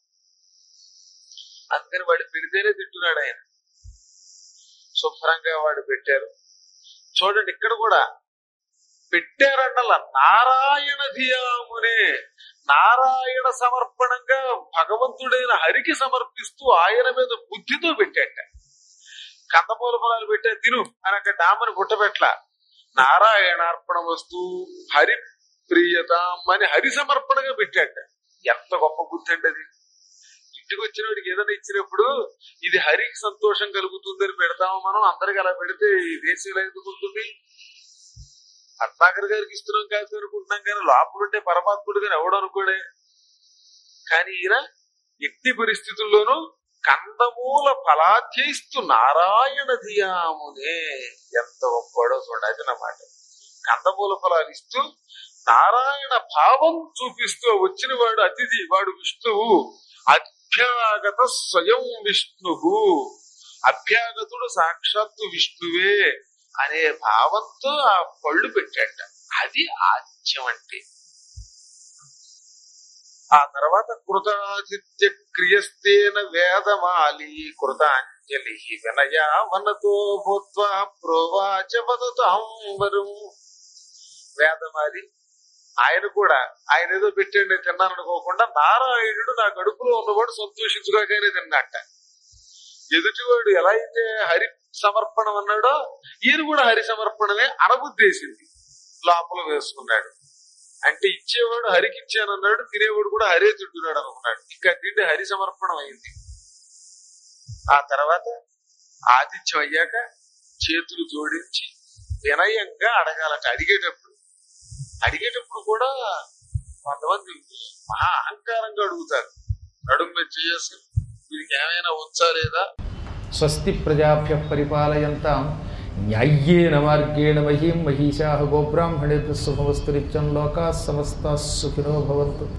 అందుకని వాడు పెడితేనే తింటున్నాడు ఆయన శుభ్రంగా వాడు పెట్టారు చూడండి ఇక్కడ కూడా పెట్టారంటల నారాయణ ధియామునే నారాయణ సమర్పణంగా భగవంతుడైన హరికి సమర్పిస్తూ ఆయన మీద బుద్ధితో పెట్టాట కందమూల ఫలాలు పెట్టా తిను అని అక్కడ డామని గుట్టపెట్ల నారాయణార్పణ వస్తు హరి ప్రియత అని హరి సమర్పణగా పెట్టాట ఎంత గొప్ప బుద్ధి అంటే అది ఇంటికి వచ్చిన వాడికి ఏదైనా ఇచ్చినప్పుడు ఇది హరికి సంతోషం కలుగుతుందని పెడతాము మనం అందరికి అలా పెడితే ఈ దేశంలో ఎందుకు ఉంటుంది రత్నాకర్ గారికి ఇస్తున్నాం కాదు అనుకుంటున్నాం కానీ లోపలుంటే పరమాత్ముడు కానీ ఎవడు అనుకోడే కానీ ఈయన ఎట్టి పరిస్థితుల్లోనూ కందమూల ఫలాధ్యయిస్తూ నారాయణ ధియామునే ఎంత గొప్పడో చూడండి అది అన్నమాట కందమూల ఫలాలు ఇస్తూ నారాయణ భావం చూపిస్తూ వచ్చిన వాడు అతిథి వాడు విష్ణువు అభ్యాగత స్వయం విష్ణువు అభ్యాగతుడు సాక్షాత్తు విష్ణువే అనే భావంతో ఆ పళ్ళు పెట్టాట అది ఆద్యం అంటే ఆ తర్వాత కృతాదిత్య క్రియస్తేన వేదమాలి కృతాంజలి వినయా వనతో భూత్వా ప్రోవాచ వదతాంబరం వేదమాలి ఆయన కూడా ఆయన ఏదో పెట్టండి తిన్నాను అనుకోకుండా నారాయణుడు నా కడుపులో ఉన్నవాడు సంతోషించుగానే తిన్నట్ట ఎదుటివాడు ఎలా అయితే హరి సమర్పణం అన్నాడో ఈయన కూడా హరి సమర్పణమే అనబుద్ధేసింది లోపల వేసుకున్నాడు అంటే ఇచ్చేవాడు హరికి ఇచ్చానన్నాడు తినేవాడు కూడా హరే తింటున్నాడు అనుకున్నాడు ఇంకా తిండి హరి సమర్పణం అయింది ఆ తర్వాత ఆతిథ్యం అయ్యాక చేతులు జోడించి వినయంగా అడగాలట అడిగేటప్పుడు అడిగేటప్పుడు కూడా కొంతమంది మహా అహంకారంగా అడుగుతారు నడుము మీద చేసి వీరికి ఏమైనా వచ్చా లేదా స్వస్తి ప్రజాభ్య పరిపాలయంతాం న్యాయ్యేన మార్గేణ మహీం మహిషా గోబ్రాహ్మణేభ్య శుభమస్తు నిత్యం లోకా సమస్త సుఖినో భవంతు